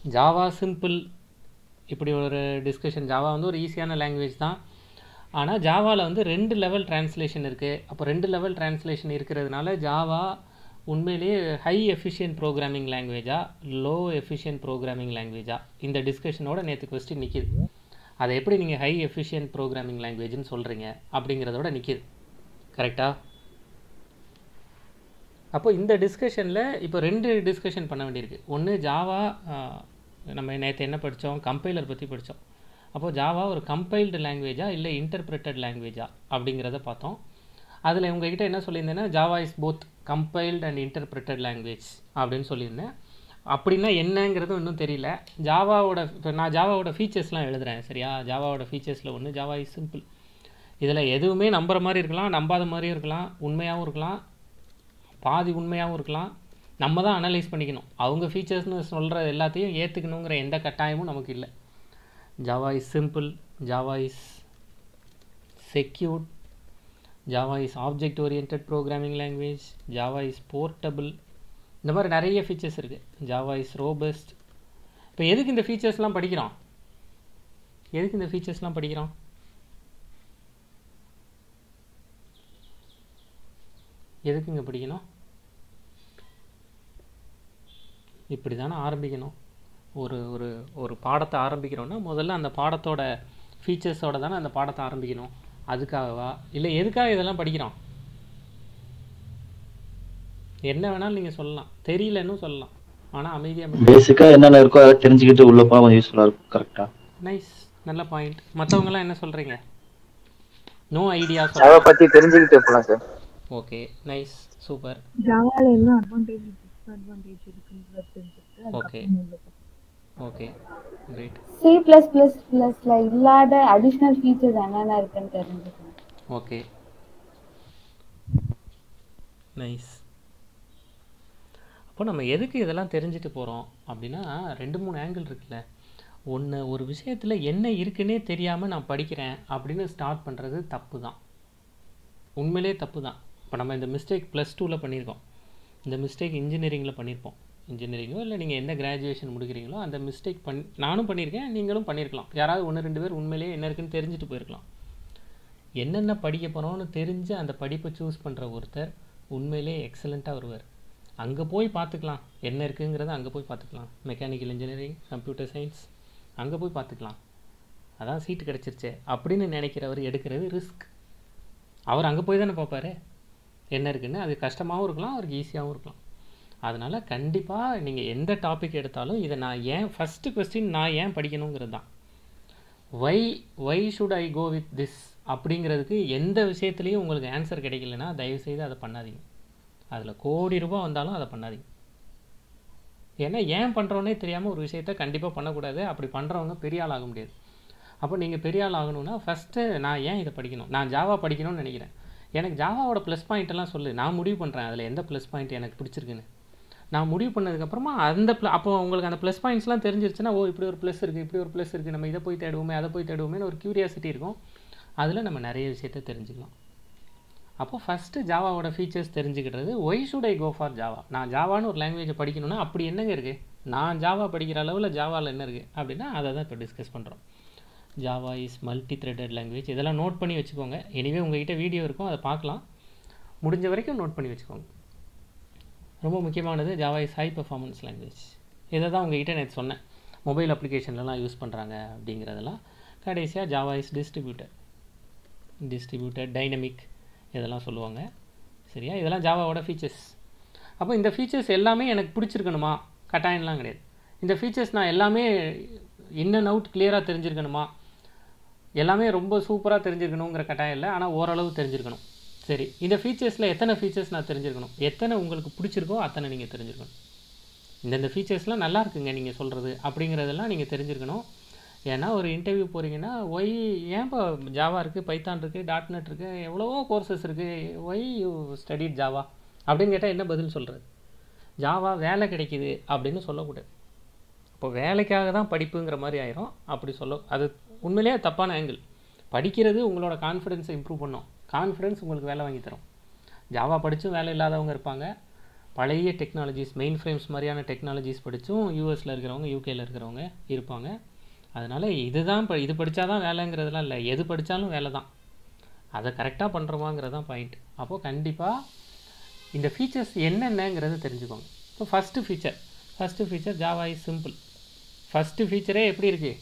Java simple இப்படி ஒரு discussion Java வந்து ஒரு ஈஸியான லாங்குவேஜ் தான் ஆனால் ஜாவாவில் வந்து ரெண்டு லெவல் டிரான்ஸ்லேஷன் இருக்குது அப்போ ரெண்டு லெவல் டிரான்ஸ்லேஷன் இருக்கிறதுனால ஜாவா உண்மையிலேயே ஹை எஃபிஷியன்ட் ப்ரோக்ராமிங் லாங்குவேஜா லோ எஃபிஷியன்ட் ப்ரோக்ராமிங் லாங்குவேஜா இந்த டிஸ்கஷனோட நேற்று கொஸ்டின் நிற்கிது அதை எப்படி நீங்கள் ஹை எஃபிஷியன்ட் ப்ரோக்ராமிங் லாங்குவேஜ்னு சொல்கிறீங்க அப்படிங்கிறதோட நிற்கிது கரெக்டா அப்போ இந்த டிஸ்கஷனில் இப்போ ரெண்டு டிஸ்கஷன் பண்ண வேண்டியிருக்கு ஒன்று ஜாவா நம்ம நேற்று என்ன படித்தோம் கம்பைலர் பற்றி படித்தோம் அப்போது ஜாவா ஒரு கம்பைல்டு லாங்குவேஜா இல்லை இன்டர்பிரட்டட் லாங்குவேஜா அப்படிங்கிறத பார்த்தோம் அதில் உங்ககிட்ட என்ன சொல்லியிருந்தேன்னா Java is both compiled and interpreted language அப்படின்னு சொல்லியிருந்தேன் அப்படின்னா என்னங்கிறது இன்னும் தெரியல ஜாவாவோட இப்போ நான் ஜாவாவோட ஃபீச்சர்ஸ்லாம் எழுதுறேன் சரியா ஜாவாவோட ஃபீச்சர்ஸில் ஒன்று ஜாவா இஸ் சிம்பிள் இதில் எதுவுமே நம்புற மாதிரி இருக்கலாம் நம்பாத மாதிரியும் இருக்கலாம் உண்மையாகவும் இருக்கலாம் பாதி உண்மையாகவும் இருக்கலாம் நம்ம தான் அனலைஸ் பண்ணிக்கணும் அவங்க ஃபீச்சர்ஸ்னு சொல்கிற எல்லாத்தையும் ஏற்றுக்கணுங்கிற எந்த கட்டாயமும் நமக்கு இல்லை Java is simple Java is secured Java is object oriented programming language Java is portable இந்த மாதிரி நிறைய ஃபீச்சர்ஸ் இருக்குது ஜாவா இஸ் ரோபஸ்ட் இப்போ எதுக்கு இந்த ஃபீச்சர்ஸ்லாம் படிக்கிறோம் எதுக்கு இந்த ஃபீச்சர்ஸ்லாம் படிக்கிறோம் எதுக்குங்க படிக்கணும் இப்படி தானே ஆரம்பிக்கணும் ஒரு ஒரு ஒரு பாடத்தை ஆரம்பிக்கிறோன்னா முதல்ல அந்த பாடத்தோட ஃபீச்சர்ஸோட தானே அந்த பாடத்தை ஆரம்பிக்கணும் அதுக்காகவா இல்லை எதுக்காக இதெல்லாம் படிக்கிறோம் என்ன வேணாலும் நீங்கள் சொல்லலாம் தெரியலன்னு சொல்லலாம் ஆனால் அமைதியாக பேசிக்கா என்னென்ன இருக்கோ அதை தெரிஞ்சுக்கிட்டு உள்ள போனா கொஞ்சம் யூஸ்ஃபுல்லா இருக்கும் கரெக்டா நைஸ் நல்ல பாயிண்ட் மற்றவங்கலாம் என்ன சொல்கிறீங்க நோ ஐடியா ஜாவா பத்தி தெரிஞ்சுக்கிட்டு போலாம் சார் ஓகே நைஸ் சூப்பர் ஜாவால என்ன அட்வான்டேஜ் டிஸ்அட்வான்டேஜ் இருக்குன்றத தெரிஞ்சுக்கிட்டு okay okay great C plus plus பிளஸ்ல இல்லாத அடிஷ்னல் ஃபீச்சர்ஸ் என்னென்ன இருக்குன்னு தெரிஞ்சுக்கணும் ஓகே நைஸ் அப்போ நம்ம எதுக்கு இதெல்லாம் தெரிஞ்சுட்டு போகிறோம் அப்படின்னா ரெண்டு மூணு ஆங்கிள் இருக்குல்ல ஒன்று ஒரு விஷயத்தில் என்ன இருக்குன்னே தெரியாமல் நான் படிக்கிறேன் அப்படின்னு ஸ்டார்ட் பண்ணுறது தப்பு தான் உண்மையிலே தப்பு தான் இப்போ நம்ம இந்த மிஸ்டேக் ப்ளஸ் டூவில் பண்ணியிருக்கோம் இந்த மிஸ்டேக் இன்ஜினியரிங்கில் பண்ணியிருப்போம் இன்ஜினியரிங்கோ இல்லை நீங்கள் எந்த கிராஜுவேஷன் முடிக்கிறீங்களோ அந்த மிஸ்டேக் பண் நானும் பண்ணியிருக்கேன் நீங்களும் பண்ணியிருக்கலாம் யாராவது ஒன்று ரெண்டு பேர் உண்மையிலேயே என்ன இருக்குன்னு தெரிஞ்சுட்டு போயிருக்கலாம் என்னென்ன படிக்க போகிறோம்னு தெரிஞ்சு அந்த படிப்பை சூஸ் பண்ணுற ஒருத்தர் உண்மையிலே எக்ஸலண்ட்டாக வருவார் அங்கே போய் பார்த்துக்கலாம் என்ன இருக்குங்கிறத அங்கே போய் பார்த்துக்கலாம் மெக்கானிக்கல் இன்ஜினியரிங் கம்ப்யூட்டர் சயின்ஸ் அங்கே போய் பார்த்துக்கலாம் அதான் சீட்டு கிடச்சிருச்சே அப்படின்னு நினைக்கிறவர் எடுக்கிறது ரிஸ்க் அவர் அங்கே போய் தானே பார்ப்பாரு என்ன இருக்குன்னு அது கஷ்டமாகவும் இருக்கலாம் அவருக்கு ஈஸியாகவும் இருக்கலாம் அதனால் கண்டிப்பாக நீங்கள் எந்த டாபிக் எடுத்தாலும் இதை நான் ஏன் ஃபஸ்ட்டு கொஸ்டின் நான் ஏன் படிக்கணுங்கிறது தான் why why should I go with this அப்படிங்கிறதுக்கு எந்த விஷயத்துலையும் உங்களுக்கு ஆன்சர் கிடைக்கலனா தயவுசெய்து அதை பண்ணாதீங்க அதில் கோடி ரூபாய் வந்தாலும் அதை பண்ணாதீங்க ஏன்னா ஏன் பண்ணுறோன்னே தெரியாமல் ஒரு விஷயத்த கண்டிப்பாக பண்ணக்கூடாது அப்படி பண்ணுறவங்க பெரிய ஆள் ஆக முடியாது அப்போ நீங்கள் பெரிய ஆள் ஆகணும்னா ஃபஸ்ட்டு நான் ஏன் இதை படிக்கணும் நான் ஜாவா படிக்கணும்னு நினைக்கிறேன் எனக்கு ஜாவாவோட ப்ளஸ் பாயிண்ட் எல்லாம் சொல்லு நான் முடிவு பண்ணுறேன் அதில் எந்த ப்ளஸ் பாயிண்ட் எனக்கு பிடிச்சிருக்குன்னு நான் முடிவு பண்ணதுக்கப்புறமா அந்த ப்ள அப்போ உங்களுக்கு அந்த ப்ளஸ் பாயிண்ட்ஸ்லாம் தெரிஞ்சிருச்சுன்னா ஓ இப்படி ஒரு ப்ளஸ் இருக்குது இப்படி ஒரு ப்ளஸ் இருக்குது நம்ம இதை போய் தேடுவோமே அதை போய் தேடுவோமேன்னு ஒரு க்யூரியாசிட்டி இருக்கும் அதில் நம்ம நிறைய விஷயத்த தெரிஞ்சுக்கலாம் அப்போ ஃபஸ்ட்டு ஜாவாவோட ஃபீச்சர்ஸ் தெரிஞ்சுக்கிட்டது why should I go for Java நான் ஜாவான்னு ஒரு லாங்குவேஜை படிக்கணும்னா அப்படி என்னங்க இருக்குது நான் ஜாவா படிக்கிற அளவில் ஜாவாவில் என்ன இருக்குது அப்படின்னா அதை தான் இப்போ டிஸ்கஸ் பண்ணுறோம் Java is multi threaded language இதெல்லாம் நோட் பண்ணி வச்சுக்கோங்க எனிவே உங்ககிட்ட வீடியோ இருக்கும் அதை பார்க்கலாம் முடிஞ்ச வரைக்கும் நோட் பண்ணி வச்சுக்கோங்க ரொம்ப முக்கியமானது Java is high performance language இதை தான் உங்ககிட்ட நேற்று சொன்னேன் மொபைல் அப்ளிகேஷன்லலாம் யூஸ் பண்ணுறாங்க அப்படிங்கிறதெல்லாம் கடைசியாக Java is distributed distributed dynamic இதெல்லாம் சொல்லுவாங்க சரியா இதெல்லாம் ஜாவாவோட ஃபீச்சர்ஸ் அப்போ இந்த ஃபீச்சர்ஸ் எல்லாமே எனக்கு பிடிச்சிருக்கணுமா கட்டாயம்லாம் கிடையாது இந்த ஃபீச்சர்ஸ் நான் எல்லாமே இன் அண்ட் அவுட் கிளியராக தெரிஞ்சிருக்கணுமா எல்லாமே ரொம்ப சூப்பராக தெரிஞ்சிருக்கணுங்கிற கட்டாயம் இல்லை ஆனால் ஓரளவு தெரிஞ்சிருக்கணும் சரி இந்த ஃபீச்சர்ஸில் எத்தனை ஃபீச்சர்ஸ் நான் தெரிஞ்சிருக்கணும் எத்தனை உங்களுக்கு பிடிச்சிருக்கோ அத்தனை நீங்கள் தெரிஞ்சிருக்கணும் இந்தந்த ஃபீச்சர்ஸ்லாம் நல்லா இருக்குங்க நீங்கள் சொல்கிறது அப்படிங்கிறதெல்லாம் நீங்கள் தெரிஞ்சிருக்கணும் ஏன்னா ஒரு இன்டர்வியூ போகிறீங்கன்னா ஒய் ஏன் இப்போ ஜாவா இருக்குது பைத்தான் இருக்குது டாட் நெட் இருக்குது எவ்வளவோ கோர்சஸ் இருக்குது ஒய் யூ ஸ்டடிட் ஜாவா அப்படின்னு கேட்டால் என்ன பதில் சொல்கிறது ஜாவா வேலை கிடைக்குது அப்படின்னு சொல்லக்கூடாது இப்போ வேலைக்காக தான் படிப்புங்கிற மாதிரி ஆயிரும் அப்படி சொல்ல அது உண்மையிலேயே தப்பான ஆங்கிள் படிக்கிறது உங்களோட கான்ஃபிடென்ஸை இம்ப்ரூவ் பண்ணும் கான்ஃபிடென்ஸ் உங்களுக்கு வேலை வாங்கி தரும் ஜாவா படித்தும் வேலை இல்லாதவங்க இருப்பாங்க பழைய டெக்னாலஜிஸ் மெயின் ஃப்ரேம்ஸ் மாதிரியான டெக்னாலஜிஸ் படித்தும் யூஎஸில் இருக்கிறவங்க யூகேல இருக்கிறவங்க இருப்பாங்க அதனால் இதுதான் இப்போ இது படித்தா தான் வேலைங்கிறதுலாம் இல்லை எது படித்தாலும் வேலை தான் அதை கரெக்டாக பண்ணுறோமாங்கிறது தான் பாயிண்ட் அப்போது கண்டிப்பாக இந்த ஃபீச்சர்ஸ் என்னென்னங்கிறத தெரிஞ்சுக்கோங்க இப்போ first feature first feature Java is simple first ஃபீச்சரே எப்படி இருக்குது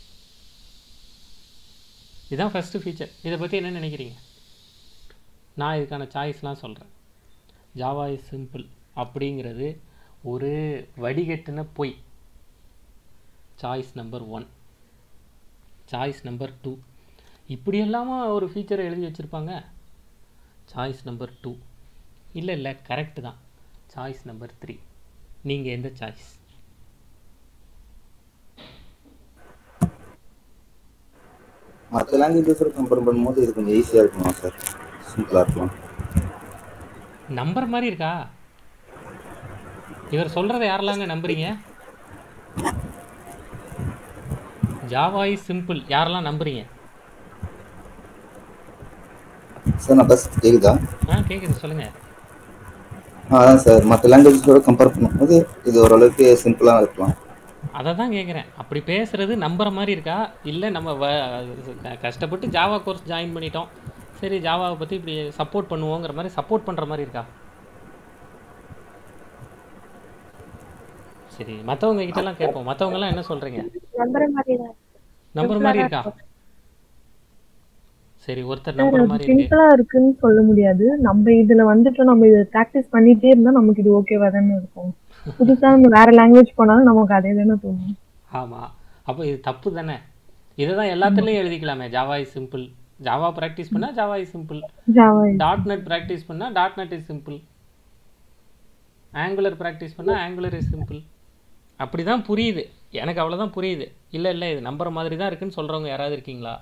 இதுதான் ஃபஸ்ட்டு ஃபீச்சர் இதை பற்றி என்ன நினைக்கிறீங்க நான் இதுக்கான சாய்ஸ்லாம் சொல்கிறேன் ஜாவா இஸ் சிம்பிள் அப்படிங்கிறது ஒரு வடிகட்டின பொய் choice number one choice number two இப்படி எல்லாமா ஒரு ஃபீச்சரை எழுதி வச்சுருப்பாங்க சாய்ஸ் நம்பர் டூ இல்லை இல்லை கரெக்டு தான் சாய்ஸ் நம்பர் த்ரீ நீங்கள் எந்த சாய்ஸ் மற்ற லாங்குவேஜஸோட கம்பேர் பண்ணும்போது இது கொஞ்சம் ஈஸியாக இருக்குமா சார் சிம்பிளாக இருக்கலாம் நம்பர் மாதிரி இருக்கா இவர் சொல்கிறத யாரெல்லாங்க நம்புறீங்க ஜாவா இஸ் சிம்பிள் யாரெல்லாம் நம்புறீங்க சார் நான் பஸ் கேக்குதா ஆ கேட்குது சொல்லுங்கள் ஆ அதான் சார் மற்ற லாங்குவேஜஸோட கம்பேர் பண்ணும்போது இது ஓரளவுக்கு சிம்பிளாக இருக்கலாம் அதை தான் கேட்குறேன் அப்படி பேசுறது நம்புற மாதிரி இருக்கா இல்லை நம்ம வ க- கஷ்டப்பட்டு ஜாவா கோர்ஸ் ஜாயின் பண்ணிட்டோம் சரி ஜாவாவை பற்றி இப்படி சப்போர்ட் பண்ணுவோங்கிற மாதிரி சப்போர்ட் பண்ணுற மாதிரி இருக்கா சரி மற்றவங்க கிட்டலாம் கேட்போம் மற்றவங்கலாம் என்ன சொல்கிறீங்க நம்புற மாதிரி தான் நம்புற மாதிரி இருக்கா சரி ஒருத்தர் நம்புற மாதிரி இருக்கு சிம்பிளா இருக்குன்னு சொல்ல முடியாது நம்ம இதுல வந்துட்டு நம்ம இதை ப்ராக்டிஸ் பண்ணிட்டே இருந்தா நமக்கு இது ஓகேவா தானே இருக்கும் புதுசா நம்ம வேற லாங்குவேஜ் போனாலும் நமக்கு அதே தானே தோணும் ஆமாம் அப்போ இது தப்பு தானே இதை தான் எல்லாத்துலேயும் எழுதிக்கலாமே Java is simple Java practice பண்ணால் Java is simple Java dot net practice பண்ணால் dot net is simple Angular practice பண்ணால் ஆங்குலர் இஸ் சிம்பிள் அப்படி தான் புரியுது எனக்கு அவ்வளோதான் புரியுது இல்லை இல்லை இது நம்புற மாதிரி தான் இருக்குன்னு சொல்கிறவங்க யாராவது இருக்கீங்களா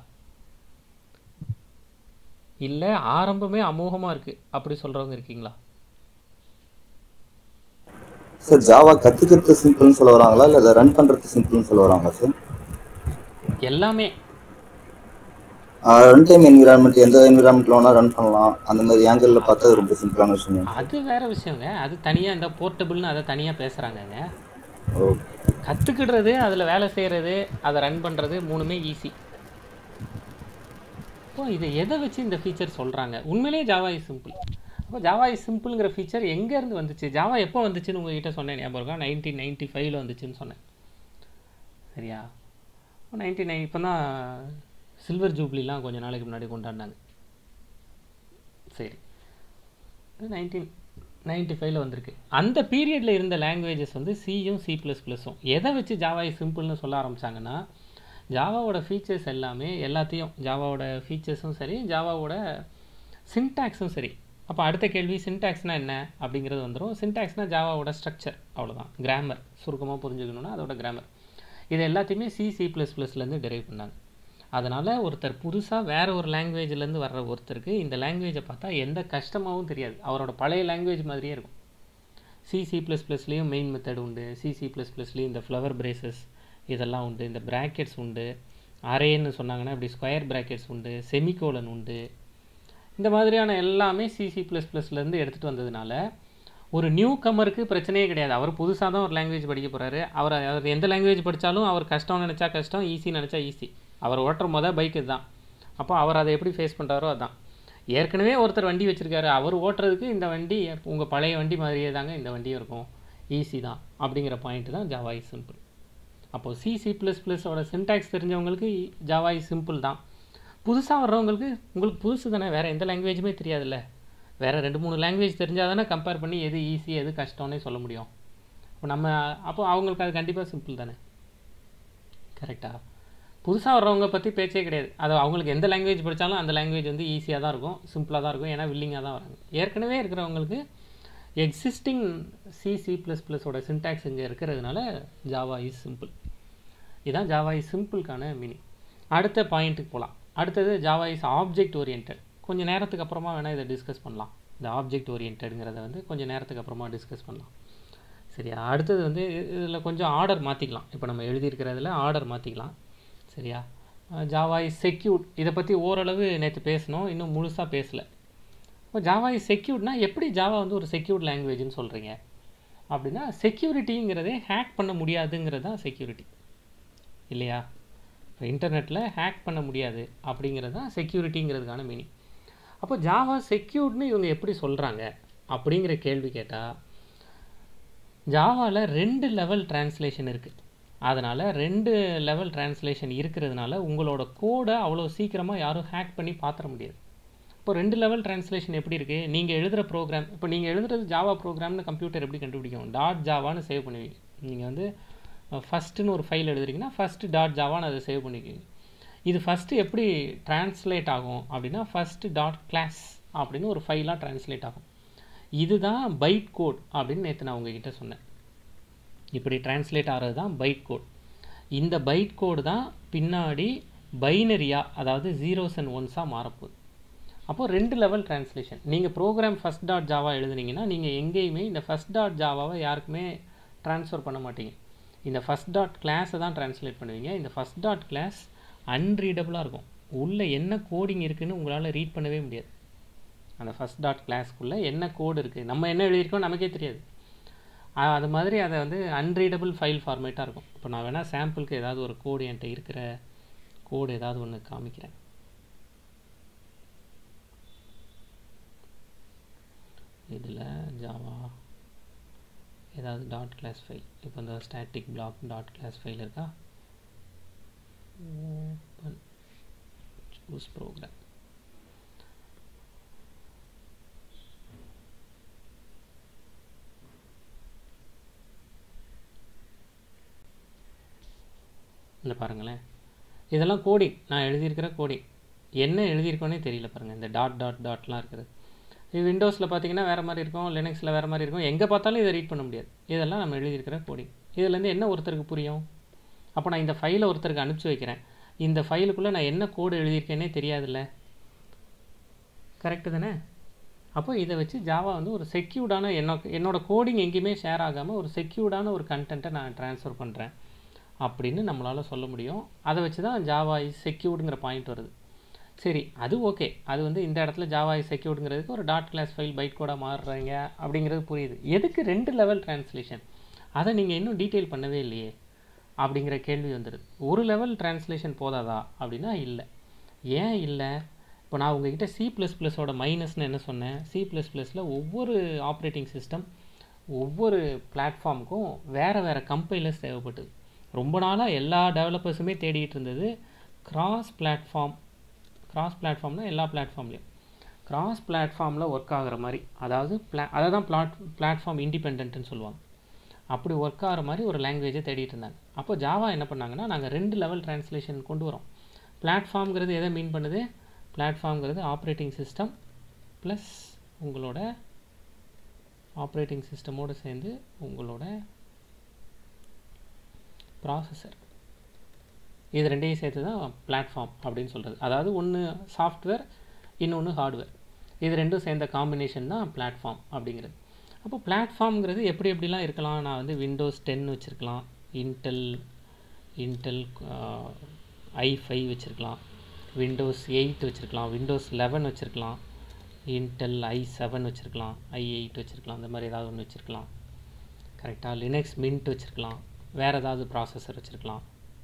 இல்லை ஆரம்பமே அமோகமாக இருக்குது அப்படி சொல்கிறவங்க இருக்கீங்களா சார் ஜாவா கற்றுக்கிறது சிம்பிள்னு சொல்ல வராங்களா இல்லை அதை ரன் பண்ணுறது சிம்பிள்னு சொல்ல வராங்களா சார் எல்லாமே ரன் டைம் என்விரான்மெண்ட் எந்த என்விரான்மெண்ட்ல வேணா ரன் பண்ணலாம் அந்த மாதிரி ஆங்கிளில் பார்த்தா அது ரொம்ப சிம்பிளான விஷயம் அது வேற விஷயங்க அது தனியாக இந்த போர்ட்டபிள்னு அதை தனியாக பேசுகிறாங்கங்க ஓ கற்றுக்கிடுறது அதில் வேலை செய்கிறது அதை ரன் பண்ணுறது மூணுமே ஈஸி இப்போ இதை எதை வச்சு இந்த ஃபீச்சர் சொல்கிறாங்க உண்மையிலேயே ஜாவா இஸ் சிம்பிள் அப்போ ஜாவா இஸ் சிம்பிள்ங்கிற ஃபீச்சர் எங்கேருந்து வந்துச்சு ஜாவா எப்போ வந்துச்சுன்னு உங்ககிட்ட சொன்னேன் ஞாபகம் இருக்கா நைன்டீன் நைன்ட்டி ஃபைவ்ல வந்துச்சுன்னு சொன்னேன் சரியா நைன்டி நைன் இப்போ தான் சில்வர் ஜூப்ளிலாம் கொஞ்ச நாளைக்கு முன்னாடி கொண்டாடினாங்க சரி நைன்டீன் நைன்டி ஃபைவ்ல வந்திருக்கு அந்த பீரியடில் இருந்த லாங்குவேஜஸ் வந்து சியும் சி ப்ளஸ் ப்ளஸும் எதை வச்சு ஜாவா சிம்பிள்னு சொல்ல ஆரம்பிச்சாங்கன்னா ஜாவாவோட ஃபீச்சர்ஸ் எல்லாமே எல்லாத்தையும் ஜாவாவோட ஃபீச்சர்ஸும் சரி ஜாவாவோட சின்டாக்ஸும் சரி அப்போ அடுத்த கேள்வி சின்டாக்ஸ்னால் என்ன அப்படிங்கிறது வந்துடும் சின்டாக்ஸ்னால் ஜாவாவோட ஸ்ட்ரக்சர் அவ்வளோதான் கிராமர் சுருக்கமாக புரிஞ்சுக்கணுன்னா அதோட கிராமர் இது எல்லாத்தையுமே சி சி ப்ளஸ் ப்ளஸ்லேருந்து டெரைவ் பண்ணாங்க அதனால் ஒருத்தர் புதுசாக வேறு ஒரு லாங்குவேஜ்லேருந்து வர்ற ஒருத்தருக்கு இந்த லாங்குவேஜை பார்த்தா எந்த கஷ்டமாகவும் தெரியாது அவரோட பழைய லாங்குவேஜ் மாதிரியே இருக்கும் சி சி ப்ளஸ் ப்ளஸ்லேயும் மெயின் மெத்தட் உண்டு சி சி ப்ளஸ் ப்ளஸ்லேயும் இந்த ஃப்ளவர் பிரேசஸ் இதெல்லாம் உண்டு இந்த ப்ராக்கெட்ஸ் உண்டு அரேன்னு சொன்னாங்கன்னா இப்படி ஸ்கொயர் ப்ராக்கெட்ஸ் உண்டு செமிகோலன் உண்டு இந்த மாதிரியான எல்லாமே சிசி ப்ளஸ் ப்ளஸ்லேருந்து எடுத்துகிட்டு வந்ததுனால ஒரு நியூ கமருக்கு பிரச்சனையே கிடையாது அவர் புதுசாக தான் ஒரு லாங்குவேஜ் படிக்க போகிறாரு அவர் அவர் எந்த லாங்குவேஜ் படித்தாலும் அவர் கஷ்டம் நினச்சா கஷ்டம் ஈஸி நினச்சா ஈஸி அவர் ஓட்டுற மொதல் பைக் இதுதான் அப்போ அவர் அதை எப்படி ஃபேஸ் பண்ணுறாரோ அதான் ஏற்கனவே ஒருத்தர் வண்டி வச்சுருக்காரு அவர் ஓட்டுறதுக்கு இந்த வண்டி உங்கள் பழைய வண்டி மாதிரியே தாங்க இந்த வண்டியும் இருக்கும் ஈஸி தான் அப்படிங்கிற பாயிண்ட் தான் ஜாவா இஸ் சிம்பிள் அப்போது சி சி ப்ளஸ் ப்ளஸோட சின்டாக்ஸ் தெரிஞ்சவங்களுக்கு ஜாவா இஸ் சிம்பிள் தான் புதுசாக வர்றவங்களுக்கு உங்களுக்கு புதுசு தானே வேறு எந்த லாங்குவேஜுமே தெரியாதுல்ல வேறு ரெண்டு மூணு லாங்குவேஜ் தெரிஞ்சால் தானே கம்பேர் பண்ணி எது ஈஸி எது கஷ்டம்னே சொல்ல முடியும் இப்போ நம்ம அப்போ அவங்களுக்கு அது கண்டிப்பாக சிம்பிள் தானே கரெக்டாக புதுசாக வர்றவங்க பற்றி பேச்சே கிடையாது அது அவங்களுக்கு எந்த லாங்குவேஜ் படித்தாலும் அந்த லாங்குவேஜ் வந்து ஈஸியாக தான் இருக்கும் சிம்பிளாக தான் இருக்கும் ஏன்னா வில்லிங்காக தான் வராங்க ஏற்கனவே இருக்கிறவங்களுக்கு எக்ஸிஸ்டிங் சி சி ப்ளஸ் ப்ளஸோட சின்டாக்ஸ் இங்கே இருக்கிறதுனால ஜாவா இஸ் சிம்பிள் இதுதான் ஜாவா இஸ் சிம்பிளுக்கான மீனிங் அடுத்த பாயிண்ட்டுக்கு போகலாம் அடுத்தது ஜாவா இஸ் ஆப்ஜெக்ட் ஓரியன்ட் கொஞ்சம் நேரத்துக்கு அப்புறமா வேணால் இதை டிஸ்கஸ் பண்ணலாம் இந்த ஆப்ஜெக்ட் ஓரியன்ட்டுங்கிறத வந்து கொஞ்சம் நேரத்துக்கு அப்புறமா டிஸ்கஸ் பண்ணலாம் சரியா அடுத்தது வந்து இதில் கொஞ்சம் ஆர்டர் மாற்றிக்கலாம் இப்போ நம்ம எழுதியிருக்கிறதுல ஆர்டர் மாற்றிக்கலாம் சரியா ஜாவா இஸ் செக்யூர்ட் இதை பற்றி ஓரளவு நேற்று பேசணும் இன்னும் முழுசாக பேசலை இப்போ ஜாவா இஸ் செக்யூர்ட்னா எப்படி ஜாவா வந்து ஒரு செக்யூர்ட் லாங்குவேஜ்னு சொல்கிறீங்க அப்படின்னா செக்யூரிட்டிங்கிறதே ஹேக் பண்ண முடியாதுங்கிறது தான் செக்யூரிட்டி இல்லையா இப்போ இன்டர்நெட்டில் ஹேக் பண்ண முடியாது அப்படிங்கிறது தான் செக்யூரிட்டிங்கிறதுக்கான மீனிங் அப்போ ஜாவா செக்யூர்ட்னு இவங்க எப்படி சொல்கிறாங்க அப்படிங்கிற கேள்வி கேட்டால் ஜாவாவில் ரெண்டு லெவல் டிரான்ஸ்லேஷன் இருக்குது அதனால் ரெண்டு லெவல் டிரான்ஸ்லேஷன் இருக்கிறதுனால உங்களோட கோடை அவ்வளோ சீக்கிரமாக யாரும் ஹேக் பண்ணி பார்த்துட முடியாது இப்போ ரெண்டு லெவல் டிரான்ஸ்லேஷன் எப்படி இருக்குது நீங்கள் எழுதுகிற ப்ரோக்ராம் இப்போ நீங்கள் எழுதுறது ஜாவா ப்ரோக்ராம்னு கம்ப்யூட்டர் எப்படி கண்டுபிடிக்கும் டாட் ஜாவான்னு சேவ் பண்ணுவீங்க நீங்கள் வந்து ஃபஸ்ட்டுன்னு ஒரு ஃபைல் எழுதுறீங்கன்னா ஃபஸ்ட்டு டாட் ஜாவான்னு அதை சேவ் பண்ணிக்குவீங்க இது ஃபஸ்ட்டு எப்படி டிரான்ஸ்லேட் ஆகும் அப்படின்னா ஃபஸ்ட்டு டாட் கிளாஸ் அப்படின்னு ஒரு ஃபைலாக டிரான்ஸ்லேட் ஆகும் இதுதான் பைட் கோட் அப்படின்னு நேற்று நான் உங்ககிட்ட சொன்னேன் இப்படி டிரான்ஸ்லேட் ஆகிறது தான் பைட் கோட் இந்த பைட் கோடு தான் பின்னாடி பைனரியாக அதாவது ஜீரோஸ் அண்ட் ஒன்ஸாக மாறப்போகுது அப்போது ரெண்டு லெவல் டிரான்ஸ்லேஷன் நீங்கள் ப்ரோக்ராம் ஃபஸ்ட் டாட் ஜாவா எழுதுனீங்கன்னா நீங்கள் எங்கேயுமே இந்த ஃபஸ்ட் டாட் ஜாவாவை யாருக்குமே ட்ரான்ஸ்ஃபர் பண்ண மாட்டீங்க இந்த ஃபஸ்ட் டாட் கிளாஸை தான் ட்ரான்ஸ்லேட் பண்ணுவீங்க இந்த ஃபஸ்ட் டாட் கிளாஸ் அன்ரீடபுளாக இருக்கும் உள்ளே என்ன கோடிங் இருக்குன்னு உங்களால் ரீட் பண்ணவே முடியாது அந்த ஃபஸ்ட் டாட் கிளாஸ்க்குள்ளே என்ன கோடு இருக்குது நம்ம என்ன எழுதியிருக்கோம் நமக்கே தெரியாது அ- அது மாதிரி அதை வந்து அன்ரீடபிள் ஃபைல் ஃபார்மேட்டாக இருக்கும் இப்போ நான் வேணால் சாம்பிளுக்கு ஏதாவது ஒரு கோடு என்கிட்ட இருக்கிற கோடு ஏதாவது ஒன்று காமிக்கிறேன் இதில் ஜாவா ஏதாவது டாட் கிளாஸ் ஃபைல் இப்போ இந்த static block dot class file இருக்கா ஓப்பன் சூஸ் ப்ரோக்ராம் இல்லை பாருங்களேன் இதெல்லாம் கோடிங் நான் எழுதியிருக்கிற கோடிங் என்ன எழுதியிருக்கோனே தெரியல பாருங்கள் இந்த டாட் டாட் டாட்லாம் இருக்குது இது விண்டோஸில் பார்த்தீங்கன்னா வேறு மாதிரி இருக்கும் லினக்ஸில் வேறு மாதிரி இருக்கும் எங்கே பார்த்தாலும் இதை ரீட் பண்ண முடியாது இதெல்லாம் நம்ம எழுதியிருக்கிற கோடிங் இதுலேருந்து என்ன ஒருத்தருக்கு புரியும் அப்போ நான் இந்த ஃபைலை ஒருத்தருக்கு அனுப்பிச்சி வைக்கிறேன் இந்த ஃபைலுக்குள்ளே நான் என்ன கோடு எழுதியிருக்கேனே தெரியாதுல்ல கரெக்டு தானே அப்போ இதை வச்சு ஜாவா வந்து ஒரு செக்யூர்டான என்னோ என்னோட கோடிங் எங்கேயுமே ஷேர் ஆகாமல் ஒரு செக்யூர்டான ஒரு கண்டென்ட்டை நான் ட்ரான்ஸ்ஃபர் பண்ணுறேன் அப்படின்னு நம்மளால் சொல்ல முடியும் அதை வச்சு தான் ஜாவா இஸ் செக்யூர்டுங்கிற பாயிண்ட் வருது சரி அது ஓகே அது வந்து இந்த இடத்துல ஜாவா இஸ் செக்யூர்டுங்கிறதுக்கு ஒரு டாட் கிளாஸ் ஃபைல் பைட் கோடாக மாறுறீங்க அப்படிங்கிறது புரியுது எதுக்கு ரெண்டு லெவல் டிரான்ஸ்லேஷன் அதை நீங்கள் இன்னும் டீட்டெயில் பண்ணவே இல்லையே அப்படிங்கிற கேள்வி வந்துடுது ஒரு லெவல் டிரான்ஸ்லேஷன் போதாதா அப்படின்னா இல்லை ஏன் இல்லை இப்போ நான் உங்ககிட்ட சி ப்ளஸ் ப்ளஸோட மைனஸ்னு என்ன சொன்னேன் சி ப்ளஸ் ப்ளஸில் ஒவ்வொரு ஆப்ரேட்டிங் சிஸ்டம் ஒவ்வொரு பிளாட்ஃபார்முக்கும் வேறு வேறு கம்பைலர்ஸ் தேவைப்பட்டது ரொம்ப நாளாக எல்லா டெவலப்பர்ஸுமே தேடிட்டு இருந்தது கிராஸ் பிளாட்ஃபார்ம் கிராஸ் பிளாட்ஃபார்ம்னா எல்லா பிளாட்ஃபார்ம்லேயும் கிராஸ் பிளாட்ஃபார்மில் ஒர்க் ஆகுற மாதிரி அதாவது பிளா அதை தான் பிளாட் பிளாட்ஃபார்ம் இண்டிபெண்ட்டுன்னு சொல்லுவாங்க அப்படி ஒர்க் ஆகிற மாதிரி ஒரு லாங்குவேஜை தேடிட்டு இருந்தாங்க அப்போ ஜாவா என்ன பண்ணாங்கன்னா நாங்கள் ரெண்டு லெவல் டிரான்ஸ்லேஷன் கொண்டு வரோம் பிளாட்ஃபார்ம்ங்கிறது எதை மீன் பண்ணுது பிளாட்ஃபார்ம்ங்கிறது ஆப்ரேட்டிங் சிஸ்டம் ப்ளஸ் உங்களோட ஆப்ரேட்டிங் சிஸ்டமோடு சேர்ந்து உங்களோட ப்ராசஸர் இது ரெண்டையும் சேர்த்து தான் பிளாட்ஃபார்ம் அப்படின்னு சொல்கிறது அதாவது ஒன்று சாஃப்ட்வேர் இன்னொன்று ஹார்ட்வேர் இது ரெண்டும் சேர்ந்த காம்பினேஷன் தான் பிளாட்ஃபார்ம் அப்படிங்கிறது அப்போ பிளாட்ஃபார்ம்ங்கிறது எப்படி எப்படிலாம் இருக்கலாம் நான் வந்து விண்டோஸ் டென் வச்சுருக்கலாம் இன்டெல் இன்டெல் ஐ ஃபைவ் வச்சுருக்கலாம் விண்டோஸ் எயிட் வச்சுருக்கலாம் விண்டோஸ் லெவன் வச்சுருக்கலாம் இன்டெல் ஐ செவன் வச்சுருக்கலாம் ஐ எயிட் வச்சுருக்கலாம் அந்த மாதிரி ஏதாவது ஒன்று வச்சுருக்கலாம் கரெக்டாக லினக்ஸ் மின்ட் வச்சுருக்கலாம் வேறு ஏதாவது ப்ராசஸர் வச்சுருக்கலாம்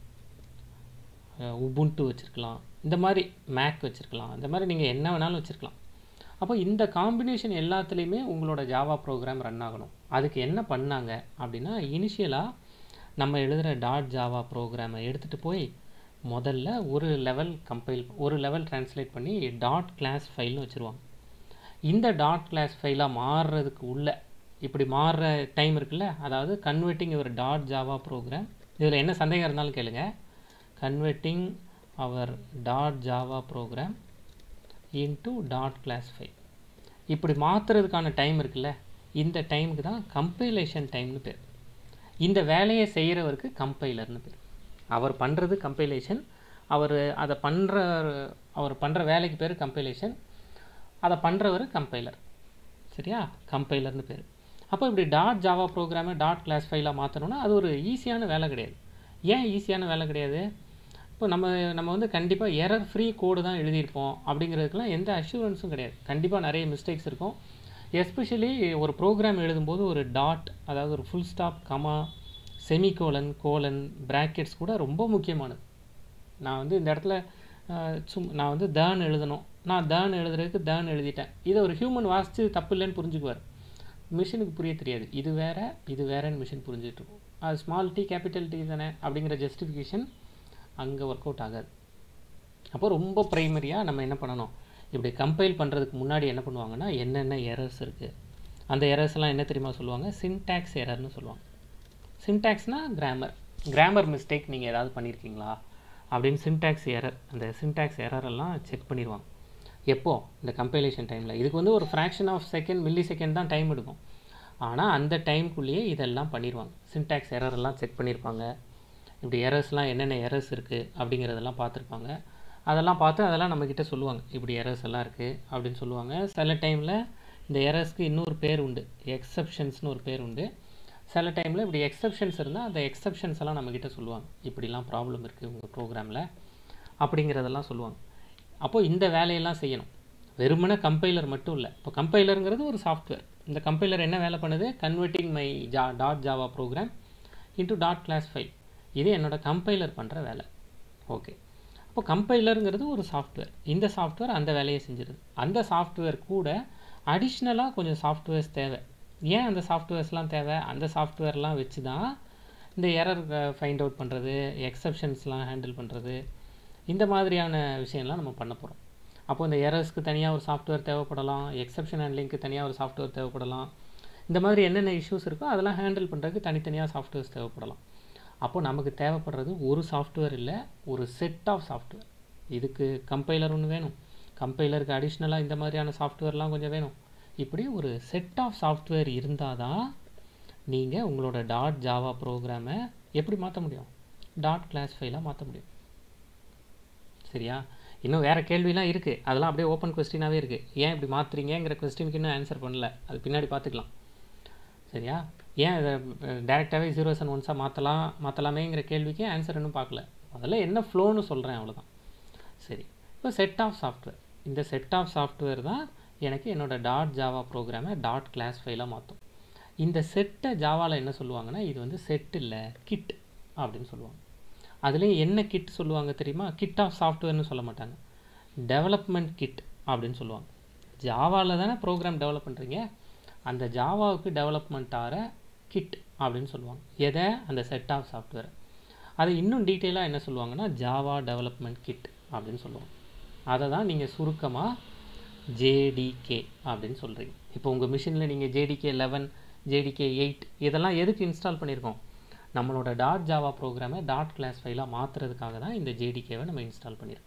உபுண்டு வச்சுருக்கலாம் இந்த மாதிரி மேக் வச்சுருக்கலாம் இந்த மாதிரி நீங்கள் என்ன வேணாலும் வச்சுருக்கலாம் அப்போ இந்த காம்பினேஷன் எல்லாத்துலேயுமே உங்களோட ஜாவா ப்ரோக்ராம் ரன் ஆகணும் அதுக்கு என்ன பண்ணாங்க அப்படின்னா இனிஷியலாக நம்ம எழுதுகிற டாட் ஜாவா ப்ரோக்ராமை எடுத்துகிட்டு போய் முதல்ல ஒரு லெவல் கம்பைல் ஒரு லெவல் ட்ரான்ஸ்லேட் பண்ணி டாட் கிளாஸ் ஃபைல்னு வச்சுருவாங்க இந்த டாட் கிளாஸ் ஃபைலாக மாறுறதுக்கு உள்ள இப்படி மாறுற டைம் இருக்குல்ல அதாவது கன்வெர்ட்டிங் ஒரு டாட் ஜாவா ப்ரோக்ராம் இதில் என்ன சந்தேகம் இருந்தாலும் கேளுங்க converting our dot Java program into dot class file இப்படி மாற்றுறதுக்கான டைம் இருக்குல்ல இந்த டைமுக்கு தான் கம்பைலேஷன் டைம்னு பேர் இந்த வேலையை செய்கிறவருக்கு கம்பைலர்னு பேர் அவர் பண்ணுறது கம்பைலேஷன் அவர் அதை பண்ணுற அவர் பண்ணுற வேலைக்கு பேர் கம்பைலேஷன் அதை பண்ணுறவர் கம்பைலர் சரியா கம்பைலர்னு பேர் அப்போ இப்படி டாட் ஜாவா ப்ரோக்ராமை டாட் கிளாஸ் ஃபைலாக மாற்றணும்னா அது ஒரு ஈஸியான வேலை கிடையாது ஏன் ஈஸியான வேலை கிடையாது இப்போ நம்ம நம்ம வந்து கண்டிப்பாக எரர் ஃப்ரீ கோடு தான் எழுதியிருப்போம் அப்படிங்கிறதுக்கெலாம் எந்த அஷூரன்ஸும் கிடையாது கண்டிப்பாக நிறைய மிஸ்டேக்ஸ் இருக்கும் எஸ்பெஷலி ஒரு ப்ரோக்ராம் எழுதும்போது ஒரு டாட் அதாவது ஒரு full stop comma semicolon colon brackets கூட ரொம்ப முக்கியமானது நான் வந்து இந்த இடத்துல அஹ், சும் நான் வந்து தேன் எழுதணும் நான் தேன் எழுதுறதுக்கு தேன் எழுதிட்டேன் இதை ஒரு ஹியூமன் வாசித்து தப்பு இல்லைன்னு புரிஞ்சுக்குவார் மிஷினுக்கு புரிய தெரியாது இது வேற இது வேறன்னு மிஷின் புரிஞ்சுட்டு இருக்கும் அது ஸ்மால் டி கேபிட்டல் டி தானே அப்படிங்கிற ஜஸ்டிஃபிகேஷன் அங்கே ஒர்க் அவுட் ஆகாது அப்போ ரொம்ப ப்ரைமரியாக நம்ம என்ன பண்ணணும் இப்படி கம்பைல் பண்ணுறதுக்கு முன்னாடி என்ன பண்ணுவாங்கன்னா என்னென்ன எரர்ஸ் இருக்குது அந்த எரர்ஸ்லாம் என்ன தெரியுமா சொல்லுவாங்க சின்டாக்ஸ் எரர்னு சொல்லுவாங்க சின்டாக்ஸ்னால் கிராமர் கிராமர் மிஸ்டேக் நீங்கள் ஏதாவது பண்ணியிருக்கீங்களா அப்படின்னு சின்டாக்ஸ் எரர் அந்த சின்டாக்ஸ் எரர் எல்லாம் செக் பண்ணிடுவாங்க எப்போ இந்த கம்பைலேஷன் டைமில் இதுக்கு வந்து ஒரு fraction of second millisecond தான் டைம் எடுக்கும் ஆனால் அந்த டைம்குள்ளேயே இதெல்லாம் பண்ணிடுவாங்க சின்டாக்ஸ் எரர் எல்லாம் செக் பண்ணியிருப்பாங்க இப்படி எரர்ஸ்லாம் என்னென்ன எரர்ஸ் இருக்குது அப்படிங்கிறதெல்லாம் பார்த்துருப்பாங்க அதெல்லாம் பார்த்து அதெல்லாம் நம்மக்கிட்ட சொல்லுவாங்க இப்படி எரர்ஸ் எல்லாம் இருக்குது அப்படின்னு சொல்லுவாங்க சில டைமில் இந்த எரர்ஸ்க்கு இன்னொரு பேர் உண்டு எக்ஸப்ஷன்ஸ்னு ஒரு பேர் உண்டு சில டைமில் இப்படி எக்ஸப்ஷன்ஸ் இருந்தால் அந்த எக்ஸப்ஷன்ஸ் எல்லாம் நம்மக்கிட்ட சொல்லுவாங்க இப்படிலாம் ப்ராப்ளம் இருக்குது உங்கள் ப்ரோக்ராமில் அப்படிங்கிறதெல்லாம் சொல்லுவாங்க அப்போது இந்த வேலையெல்லாம் செய்யணும் வெறுமனே கம்பைலர் மட்டும் இல்லை இப்போ கம்பைலருங்கிறது ஒரு சாஃப்ட்வேர் இந்த கம்பைலர் என்ன வேலை பண்ணுது converting my ja dot Java program into dot class file இது என்னோட கம்பைலர் பண்ணுற வேலை ஓகே அப்போ கம்பைலருங்கிறது ஒரு சாஃப்ட்வேர் இந்த சாஃப்ட்வேர் அந்த வேலையை செஞ்சிருது அந்த சாஃப்ட்வேர் கூட அடிஷ்னலாக கொஞ்சம் சாஃப்ட்வேர்ஸ் தேவை ஏன் அந்த சாஃப்ட்வேர்ஸ்லாம் தேவை அந்த சாஃப்ட்வேர்லாம் வச்சு தான் இந்த எரர் ஃபைண்ட் அவுட் பண்ணுறது எக்ஸப்ஷன்ஸ்லாம் ஹேண்டில் பண்ணுறது இந்த மாதிரியான விஷயம்லாம் நம்ம பண்ண போகிறோம் அப்போ இந்த எரர்ஸ்க்கு தனியாக ஒரு சாஃப்ட்வேர் தேவைப்படலாம் எக்ஸப்ஷன் ஹேண்ட்லிங்க்கு தனியாக ஒரு சாஃப்ட்வேர் தேவைப்படலாம் இந்த மாதிரி என்னென்ன இஷ்யூஸ் இருக்கோ அதெல்லாம் ஹேண்டில் பண்ணுறதுக்கு தனித்தனியாக சாஃப்ட்வேர்ஸ் தேவைப்படலாம் அப்போ நமக்கு தேவைப்படுறது ஒரு சாஃப்ட்வேர் இல்லை ஒரு செட் ஆஃப் சாஃப்ட்வேர் இதுக்கு கம்பைலர் ஒன்று வேணும் கம்பைலருக்கு அடிஷ்னலாக இந்த மாதிரியான சாஃப்ட்வேர்லாம் கொஞ்சம் வேணும் இப்படி ஒரு செட் ஆஃப் சாஃப்ட்வேர் இருந்தால் தான் நீங்கள் உங்களோட டாட் ஜாவா ப்ரோக்ராமை எப்படி மாற்ற முடியும் டாட் கிளாஸ் ஃபைலாக மாற்ற முடியும் சரியா இன்னும் வேறு கேள்விலாம் இருக்குது அதெல்லாம் அப்படியே ஓப்பன் கொஸ்டினாகவே இருக்குது ஏன் இப்படி மாற்றுறீங்கிற கொஸ்டினுக்கு இன்னும் ஆன்சர் பண்ணல அது பின்னாடி பார்த்துக்கலாம் சரியா ஏன் இதை டேரெக்டாகவே ஜீரோஸ் அண்ட் ஒன்ஸாக மாற்றலாம் மாற்றலாமேங்கிற கேள்விக்கு ஆன்சர் இன்னும் பார்க்கல முதல்ல என்ன ஃப்ளோன்னு சொல்கிறேன் அவ்வளோதான் சரி இப்போ செட் ஆஃப் சாஃப்ட்வேர் இந்த செட் ஆஃப் சாஃப்ட்வேர் தான் எனக்கு என்னோட டாட் ஜாவா ப்ரோக்ராமை டாட் கிளாஸ் ஃபைலாக மாற்றும் இந்த செட்டை ஜாவாவில் என்ன சொல்லுவாங்கன்னா இது வந்து செட் இல்லை கிட் அப்படின்னு சொல்லுவாங்க அதுலேயும் என்ன கிட் சொல்லுவாங்க தெரியுமா கிட் ஆஃப் சாஃப்ட்வேர்னு சொல்ல மாட்டாங்க டெவலப்மெண்ட் கிட் அப்படின்னு சொல்லுவாங்க ஜாவாவில் தானே ப்ரோக்ராம் டெவலப் பண்ணுறீங்க அந்த ஜாவாவுக்கு டெவலப்மெண்ட் ஆகிற கிட் அப்படின்னு சொல்லுவாங்க எதை அந்த செட் ஆஃப் சாஃப்ட்வேர் அது இன்னும் டீட்டெயிலாக என்ன சொல்லுவாங்கன்னா ஜாவா டெவலப்மெண்ட் கிட் அப்படின்னு சொல்லுவாங்க அதை தான் நீங்கள் சுருக்கமாக ஜேடிகே அப்படின்னு சொல்கிறீங்க இப்போ உங்கள் மிஷினில் நீங்கள் ஜேடிகே லெவன் ஜேடிகே எயிட் இதெல்லாம் எதுக்கு இன்ஸ்டால் பண்ணியிருக்கோம் நம்மளோட டாட் ஜாவா ப்ரோக்ராமை டாட் கிளாஸ் ஃபைலாக மாற்றுறதுக்காக தான் இந்த ஜேடிகேவை நம்ம இன்ஸ்டால் பண்ணியிருக்கோம்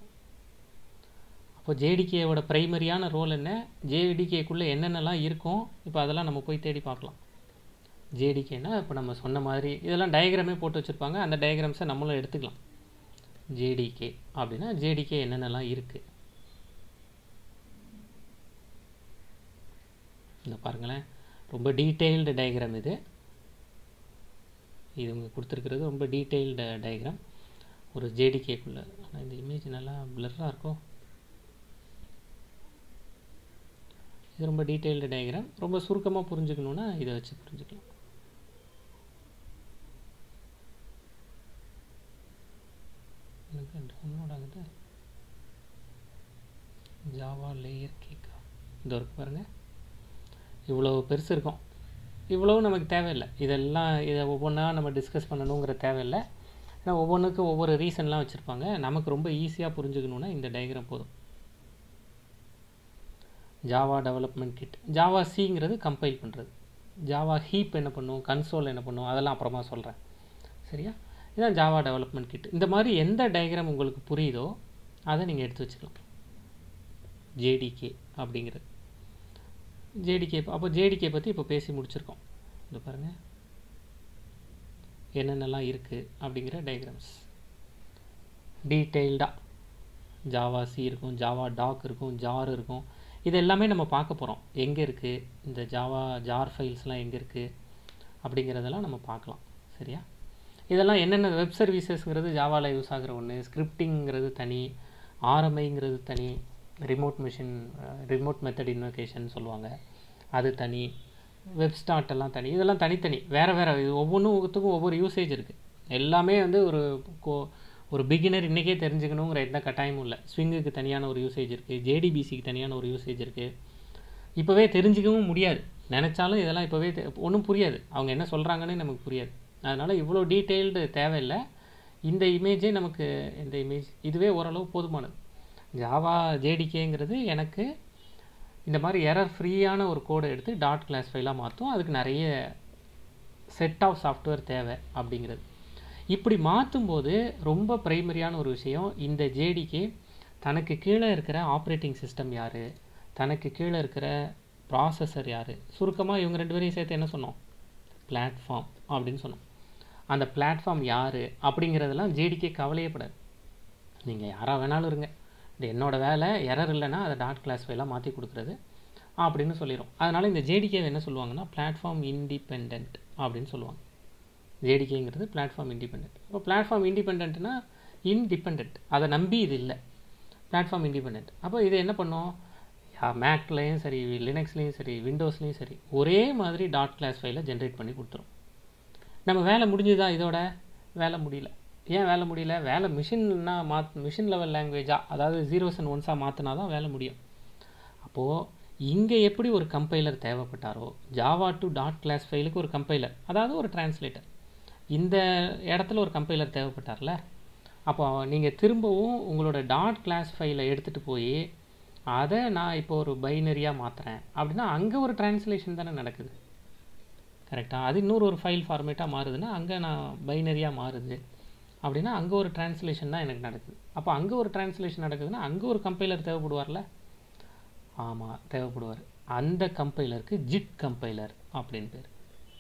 அப்போ ஜேடிகேவோட ப்ரைமரியான ரோல் என்ன ஜேடிகேக்குள்ளே என்னென்னலாம் இருக்கும் இப்போ அதெல்லாம் நம்ம போய் தேடி பார்க்கலாம் ஜேடிகேனா இப்போ நம்ம சொன்ன மாதிரி இதெல்லாம் டயக்ராமே போட்டு வச்சுருப்பாங்க அந்த டயக்ராம்ஸை நம்மளும் எடுத்துக்கலாம் ஜேடிகே அப்படின்னா ஜேடிகே என்னென்னலாம் இருக்குது இந்த பாருங்களேன் ரொம்ப டீட்டெயில்டு டயக்ராம் இது இது இவங்க கொடுத்துருக்கிறது ரொம்ப டீட்டெயில்டு டயக்ராம் ஒரு ஜேடிகேக்குள்ளே ஆனால் இந்த இமேஜ் நல்லா பிளர்ராக இருக்கும் இது ரொம்ப டீட்டெயில்டு டயக்ராம் ரொம்ப சுருக்கமாக புரிஞ்சுக்கணுன்னா இதை வச்சு புரிஞ்சுக்கலாம் எனக்கு டவுன்லோட் ஆகுது ஜாவா லேயர் கேக்கா இந்த இருக்கு பாருங்கள் இவ்வளோ பெருசு இருக்கும் இவ்வளவு நமக்கு தேவையில்லை இதெல்லாம் இதை ஒவ்வொன்றா நம்ம டிஸ்கஸ் பண்ணணுங்கிற தேவையில்லை ஏன்னா ஒவ்வொன்றுக்கும் ஒவ்வொரு ரீசன்லாம் வச்சுருப்பாங்க நமக்கு ரொம்ப ஈஸியாக புரிஞ்சுக்கணுன்னா இந்த டயக்ராம் போதும் ஜாவா டெவலப்மெண்ட் கிட் ஜாவா சிங்கிறது கம்பைல் பண்ணுறது ஜாவா ஹீப் என்ன பண்ணும் கன்சோல் என்ன பண்ணும் அதெல்லாம் அப்புறமா சொல்கிறேன் சரியா இதான் ஜாவா டெவலப்மெண்ட் கிட் இந்த மாதிரி எந்த டயக்ராம் உங்களுக்கு புரியுதோ அதை நீங்கள் எடுத்து வச்சுக்கலாம் ஜேடிகே அப்படிங்கிறது ஜேடிகே அப்போ ஜேடிகே பற்றி இப்போ பேசி முடிச்சிருக்கோம் இந்த பாருங்கள் என்னென்னலாம் இருக்குது அப்படிங்கிற டயக்ராம்ஸ் டீட்டெயில்டாக ஜாவா சி இருக்கும் ஜாவா டாக் இருக்கும் ஜார் இருக்கும் இது எல்லாமே நம்ம பார்க்க போகிறோம் எங்கே இருக்குது இந்த ஜாவா ஜார் ஃபைல்ஸ்லாம் எங்கே இருக்குது அப்படிங்கிறதெல்லாம் நம்ம பார்க்கலாம் சரியா இதெல்லாம் என்னென்ன வெப் சர்வீசஸ்ங்கிறது ஜாவாவில் யூஸ் ஆகிற ஒன்று ஸ்கிரிப்டிங்கிறது தனி ஆர்எம்ஐங்கிறது தனி remote machine remote method invocation சொல்லுவாங்க அது தனி வெப் ஸ்டார்ட் எல்லாம் தனி இதெல்லாம் தனித்தனி வேறு வேறு இது ஒவ்வொன்றுத்துக்கும் ஒவ்வொரு யூசேஜ் இருக்குது எல்லாமே வந்து ஒரு கோ ஒரு பிகினர் இன்றைக்கே தெரிஞ்சுக்கணுங்கிற எந்த கட்டாயமும் இல்லை ஸ்விங்குக்கு தனியான ஒரு யூசேஜ் இருக்குது ஜேடிபிசிக்கு தனியான ஒரு யூசேஜ் இருக்குது இப்போவே தெரிஞ்சிக்கவும் முடியாது நினச்சாலும் இதெல்லாம் இப்போவே ஒன்றும் புரியாது அவங்க என்ன சொல்கிறாங்கன்னு நமக்கு புரியாது அதனால் இவ்வளோ டீட்டெயில்டு தேவையில்லை இந்த இமேஜே நமக்கு இந்த இமேஜ் இதுவே ஓரளவு போதுமானது ஜாவா ஜேடிகேங்கிறது எனக்கு இந்த மாதிரி எரர் ஃப்ரீயான ஒரு கோடை எடுத்து டாட் கிளாஸ் ஃபைலாக மாற்றும் அதுக்கு நிறைய செட் ஆஃப் சாஃப்ட்வேர் தேவை அப்படிங்கிறது இப்படி மாற்றும்போது ரொம்ப ப்ரைமரியான ஒரு விஷயம் இந்த ஜேடிக்கு தனக்கு கீழே இருக்கிற ஆப்ரேட்டிங் சிஸ்டம் யார் தனக்கு கீழே இருக்கிற ப்ராசஸர் யார் சுருக்கமாக இவங்க ரெண்டு பேரையும் சேர்த்து என்ன சொன்னோம் பிளாட்ஃபார்ம் அப்படின்னு சொன்னோம் அந்த பிளாட்ஃபார்ம் யார் அப்படிங்கிறதெல்லாம் ஜேடிக்கே கவலையப்படாது நீங்கள் யாராக வேணாலும் இருங்க இது என்னோடய வேலை எரர் இல்லைன்னா அதை டாட் கிளாஸ் ஃபைலாக மாற்றி கொடுக்குறது அப்படின்னு சொல்லிடும் அதனால் இந்த ஜேடிகே என்ன சொல்லுவாங்கன்னா பிளாட்ஃபார்ம் இண்டிபெண்ட் அப்படின்னு சொல்லுவாங்க ஜேடிகேங்கிறது பிளாட்ஃபார்ம் இண்டிபெண்ட் இப்போ பிளாட்ஃபார்ம் இண்டிபெண்ட்னா இன்டிபெண்ட் அதை நம்பி இது இல்லை பிளாட்ஃபார்ம் இண்டிபெண்ட் அப்போ இது என்ன பண்ணும் மேக்லேயும் சரி லினக்ஸ்லேயும் சரி விண்டோஸ்லேயும் சரி ஒரே மாதிரி டாட் கிளாஸ் ஃபைலை ஜென்ரேட் பண்ணி கொடுத்துரும் நம்ம வேலை முடிஞ்சுதா இதோட வேலை முடியல ஏன் வேலை முடியல வேலை மிஷின்னா மாத் மிஷின் லெவல் லாங்குவேஜாக அதாவது ஜீரோஸ் அண்ட் ஒன்ஸாக மாற்றினா தான் வேலை முடியும் அப்போது இங்கே எப்படி ஒரு கம்பைலர் தேவைப்பட்டாரோ ஜாவா டு டாட் கிளாஸ் ஃபைலுக்கு ஒரு கம்பைலர் அதாவது ஒரு டிரான்ஸ்லேட்டர் இந்த இடத்துல ஒரு கம்பைலர் தேவைப்பட்டார்ல அப்போ நீங்கள் திரும்பவும் உங்களோட டாட் கிளாஸ் ஃபைலை எடுத்துகிட்டு போய் அதை நான் இப்போ ஒரு பைனரியாக மாற்றுறேன் அப்படின்னா அங்கே ஒரு டிரான்ஸ்லேஷன் தானே நடக்குது கரெக்டாக அது இன்னொரு ஒரு ஃபைல் ஃபார்மேட்டாக மாறுதுன்னா அங்கே நான் பைனரியாக மாறுது அப்படின்னா அங்கே ஒரு டிரான்ஸ்லேஷன் தான் எனக்கு நடக்குது அப்போ அங்கே ஒரு டிரான்ஸ்லேஷன் நடக்குதுன்னா அங்கே ஒரு கம்பைலர் தேவைப்படுவார்ல ஆமாம் தேவைப்படுவார் அந்த கம்பைலருக்கு ஜிட் கம்பைலர் அப்படின்னு பேர்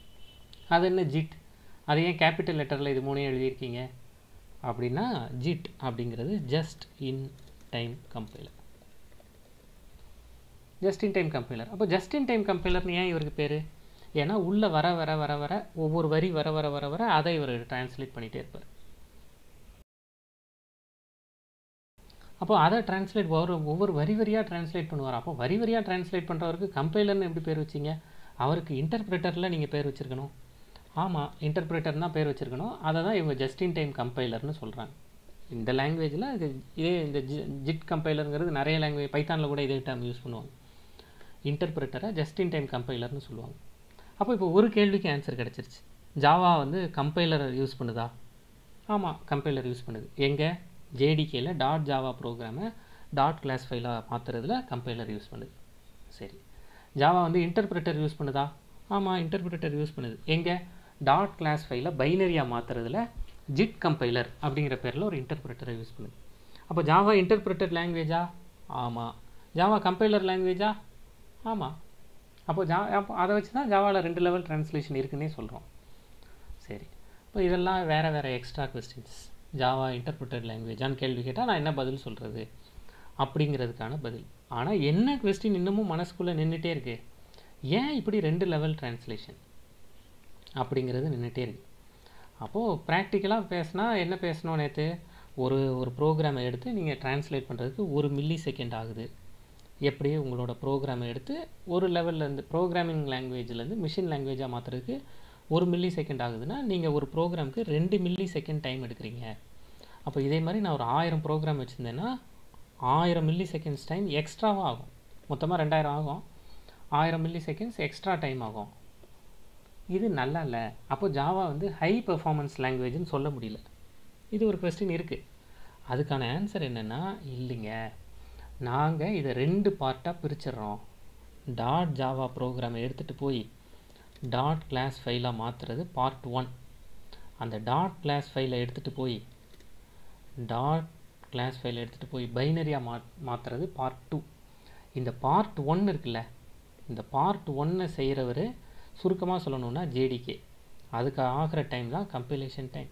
அது என்ன ஜிட் அது ஏன் கேபிட்டல் லெட்டரில் இது மூணையும் எழுதியிருக்கீங்க அப்படின்னா ஜிட் அப்படிங்கிறது just in time compiler just in time compiler அப்போ ஜஸ்ட் இன் டைம் கம்பைலர்னு ஏன் இவருக்கு பேர் ஏன்னா உள்ளே வர வர வர வர ஒவ்வொரு வரி வர வர வர வர அதை இவர் டிரான்ஸ்லேட் பண்ணிகிட்டே இருப்பார் அப்போ அதை டிரான்ஸ்லேட் ஒரு ஒவ்வொரு வரி வரியாக டிரான்ஸ்லேட் பண்ணுவார் அப்போ வரி வரியாக டிரான்ஸ்லேட் பண்ணுறவருக்கு கம்பைலர்னு எப்படி பேர் வச்சிங்க அவருக்கு இன்டர்பிரேட்டரில் நீங்கள் பேர் வச்சுருக்கணும் ஆமாம் இன்டர்பிரேட்டர் தான் பேர் வச்சுருக்கணும் அதை தான் இவங்க ஜஸ்ட் இன் டைம் கம்பைலர்னு சொல்கிறாங்க இந்த லாங்குவேஜில் இது இதே இந்த ஜி ஜிட் கம்பைலருங்கிறது நிறைய லாங்குவேஜ் பைத்தானில் கூட இதே டைம் யூஸ் பண்ணுவாங்க இன்டர்பிரேட்டரை ஜஸ்ட் இன் டைம் கம்பைலர்னு சொல்லுவாங்க அப்போ இப்போ ஒரு கேள்விக்கு ஆன்சர் கிடச்சிருச்சு ஜாவா வந்து கம்பைலர் யூஸ் பண்ணுதா ஆமாம் கம்பைலர் யூஸ் பண்ணுது எங்கே ஜேடிகேல டாட் ஜாவா ப்ரோக்ராமை டாட் கிளாஸ் ஃபைலாக மாற்றுறதுல கம்பைலர் யூஸ் பண்ணுது சரி ஜாவா வந்து இன்டர்பிரேட்டர் யூஸ் பண்ணுதா ஆமாம் இன்டர்பிரேட்டர் யூஸ் பண்ணுது எங்கே டாட் கிளாஸ் ஃபைலை பைனரியாக மாற்றுறதுல ஜிட் கம்பைலர் அப்படிங்கிற பேரில் ஒரு இன்டர்பிரேட்டரை யூஸ் பண்ணுது அப்போ ஜாவா இன்டர்பிரேட்டர் லாங்குவேஜா ஆமாம் ஜாவா கம்பைலர் லாங்குவேஜா ஆமாம் அப்போ ஜா அப்போ அதை வச்சு தான் ஜாவாவில் ரெண்டு லெவல் ட்ரான்ஸ்லேஷன் இருக்குன்னே சொல்கிறோம் சரி இப்போ இதெல்லாம் வேறு வேறு எக்ஸ்ட்ரா கொஸ்டின்ஸ் ஜாவா இன்டர்பிரட்டட் லாங்குவேஜான்னு கேள்வி கேட்டால் நான் என்ன பதில் சொல்கிறது அப்படிங்கிறதுக்கான பதில் ஆனால் என்ன கொஸ்டின் இன்னமும் மனசுக்குள்ளே நின்றுட்டே இருக்கு ஏன் இப்படி ரெண்டு லெவல் ட்ரான்ஸ்லேஷன் அப்படிங்கிறது நின்றுட்டே இருக்கு அப்போது ப்ராக்டிக்கலாக பேசினா என்ன பேசணும் நேற்று ஒரு ஒரு ப்ரோக்ராமை எடுத்து நீங்கள் ட்ரான்ஸ்லேட் பண்ணுறதுக்கு ஒரு மில்லி செகண்ட் ஆகுது எப்படி உங்களோட ப்ரோக்ராமை எடுத்து ஒரு லெவல்லேருந்து ப்ரோக்ராமிங் லாங்குவேஜ்லேருந்து மிஷின் லாங்குவேஜாக மாற்றுறதுக்கு ஒரு மில்லி செகண்ட் ஆகுதுன்னா நீங்கள் ஒரு ப்ரோக்ராமுக்கு ரெண்டு மில்லி செகண்ட் டைம் எடுக்கிறீங்க அப்போ இதே மாதிரி நான் ஒரு ஆயிரம் ப்ரோக்ராம் வச்சுருந்தேன்னா ஆயிரம் மில்லி செகண்ட்ஸ் டைம் எக்ஸ்ட்ராவாக ஆகும் மொத்தமாக ரெண்டாயிரம் ஆகும் ஆயிரம் மில்லி செகண்ட்ஸ் எக்ஸ்ட்ரா டைம் ஆகும் இது நல்லா இல்லை அப்போ ஜாவா வந்து ஹை பெர்ஃபார்மன்ஸ் லாங்குவேஜ்னு சொல்ல முடியல இது ஒரு கொஸ்டின் இருக்குது அதுக்கான ஆன்சர் என்னென்னா இல்லைங்க நாங்கள் இதை ரெண்டு பார்ட்டாக பிரிச்சிடுறோம் டாட் ஜாவா ப்ரோக்ராமை எடுத்துகிட்டு போய் டாட் கிளாஸ் ஃபைலாக மாற்றுறது பார்ட் ஒன் அந்த டாட் கிளாஸ் ஃபைலை எடுத்துகிட்டு போய் டாட் கிளாஸ் ஃபைலை எடுத்துகிட்டு போய் பைனரியாக மா மாற்றுறது பார்ட் டூ இந்த பார்ட் ஒன் இருக்குல்ல இந்த பார்ட் ஒன்னை செய்கிறவர் சுருக்கமாக சொல்லணுன்னா ஜேடிகே அதுக்கு ஆகிற டைம் தான் கம்பைலேஷன் டைம்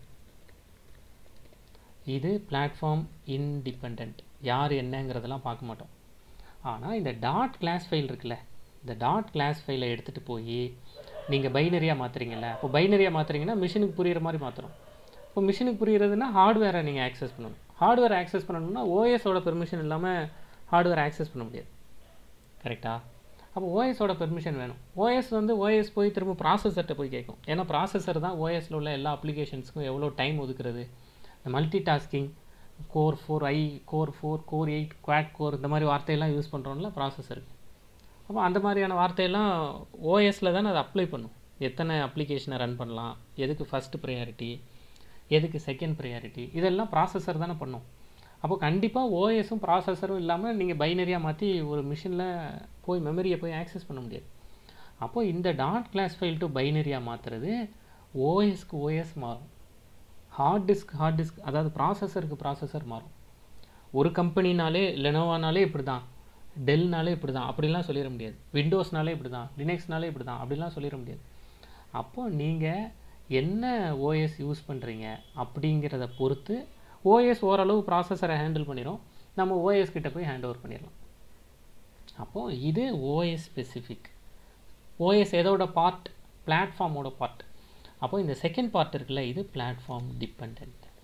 இது பிளாட்ஃபார்ம் இன்டிபெண்ட் யார் என்னங்கிறதெல்லாம் பார்க்க மாட்டோம் ஆனால் இந்த டாட் கிளாஸ் ஃபைல் இருக்குல்ல இந்த டாட் கிளாஸ் ஃபைலை எடுத்துகிட்டு போய் நீங்கள் பைனரியாக மாற்றுறீங்கல்ல அப்போ பைனரியாக மாற்றுறீங்கன்னா மிஷினுக்கு புரிகிற மாதிரி மாற்றுறோம் இப்போ மிஷினுக்கு புரிகிறதுனா ஹார்ட்வேரை நீங்கள் ஆக்சஸ் பண்ணணும் ஹார்ட்வேர் ஆக்சஸ் பண்ணணும்னா ஓஎஸோட பெர்மிஷன் இல்லாமல் ஹார்ட்வேர் ஆக்சஸ் பண்ண முடியாது கரெக்டா அப்போ ஓஎஸோட பெர்மிஷன் வேணும் ஓஎஸ் வந்து ஓஎஸ் போய் திரும்ப ப்ராசஸர்கிட்ட போய் கேட்கும் ஏன்னா ப்ராசஸர் தான் ஓஎஸில் உள்ள எல்லா அப்ளிகேஷன்ஸ்க்கும் எவ்வளோ டைம் ஒதுக்குறது இந்த multitasking core four i core four core eight quad core இந்த மாதிரி வார்த்தையெல்லாம் யூஸ் பண்ணுறோம்ல ப்ராசஸருக்கு அப்போ அந்த மாதிரியான வார்த்தையெல்லாம் ஓஎஸில் தானே அதை அப்ளை பண்ணும் எத்தனை அப்ளிகேஷனை ரன் பண்ணலாம் எதுக்கு ஃபஸ்ட்டு ப்ரையாரிட்டி எதுக்கு செகண்ட் ப்ரையாரிட்டி இதெல்லாம் ப்ராசஸர் தானே பண்ணும் அப்போ கண்டிப்பாக ஓஎஸும் ப்ராசஸரும் இல்லாமல் நீங்கள் பைனரியாக மாற்றி ஒரு மிஷினில் போய் மெமரியை போய் ஆக்சஸ் பண்ண முடியாது அப்போது இந்த டாட் கிளாஸ் ஃபைல் டு பைனரியாக மாற்றுறது ஓஎஸ்க்கு ஓஎஸ் மாறும் ஹார்ட் டிஸ்க் ஹார்ட் டிஸ்க் அதாவது ப்ராசஸருக்கு ப்ராசஸர் மாறும் ஒரு கம்பெனினாலே லெனோவானாலே இப்படி தான் டெல்னாலே இப்படி தான் அப்படிலாம் சொல்லிட முடியாது விண்டோஸ்னாலே இப்படி தான் லினக்ஸ்னாலே இப்படி தான் அப்படிலாம் சொல்லிட முடியாது அப்போது நீங்கள் என்ன ஓஎஸ் யூஸ் பண்ணுறீங்க அப்படிங்கிறத பொறுத்து ஓஎஸ் ஓரளவு ப்ராசஸரை ஹேண்டில் பண்ணிடும் நம்ம ஓஎஸ் கிட்ட போய் ஹேண்ட் ஓவர் பண்ணிடலாம் அப்போது இது ஓஎஸ் ஸ்பெசிஃபிக் ஓஎஸ் எதோட பார்ட் பிளாட்ஃபார்மோட பார்ட் அப்போ இந்த செகண்ட் பார்ட் இருக்குல்ல இது பிளாட்ஃபார்ம் டிபெண்ட்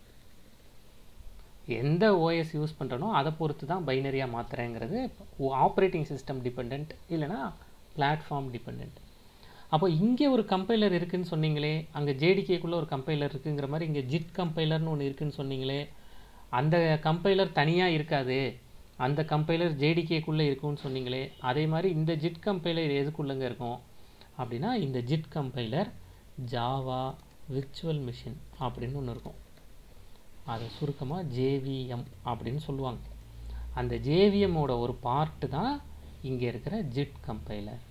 எந்த ஓஎஸ் யூஸ் பண்ணுறனோ அதை பொறுத்து தான் பைனரியாக மாற்றுறேங்கிறது ஆப்ரேட்டிங் சிஸ்டம் டிபெண்ட் இல்லைனா பிளாட்ஃபார்ம் டிபெண்ட் அப்போ இங்கே ஒரு கம்பைலர் இருக்குன்னு சொன்னீங்களே அங்கே ஜேடிகேக்குள்ளே ஒரு கம்பைலர் இருக்குங்கிற மாதிரி இங்கே ஜிட் கம்பைலர்னு ஒன்று இருக்குன்னு சொன்னீங்களே அந்த கம்பைலர் தனியாக இருக்காது அந்த கம்பைலர் ஜேடிகேக்குள்ளே இருக்கும்னு சொன்னீங்களே அதே மாதிரி இந்த ஜிட் கம்பைலர் எதுக்குள்ளங்க இருக்கும் அப்படின்னா இந்த JIT compiler Java virtual machine அப்படின்னு ஒன்று இருக்கும் அதை சுருக்கமாக ஜேவிஎம் அப்படின்னு சொல்லுவாங்க அந்த ஜேவிஎம்மோட ஒரு பார்ட்டு தான் இங்கே இருக்கிற ஜிட் கம்பைலர்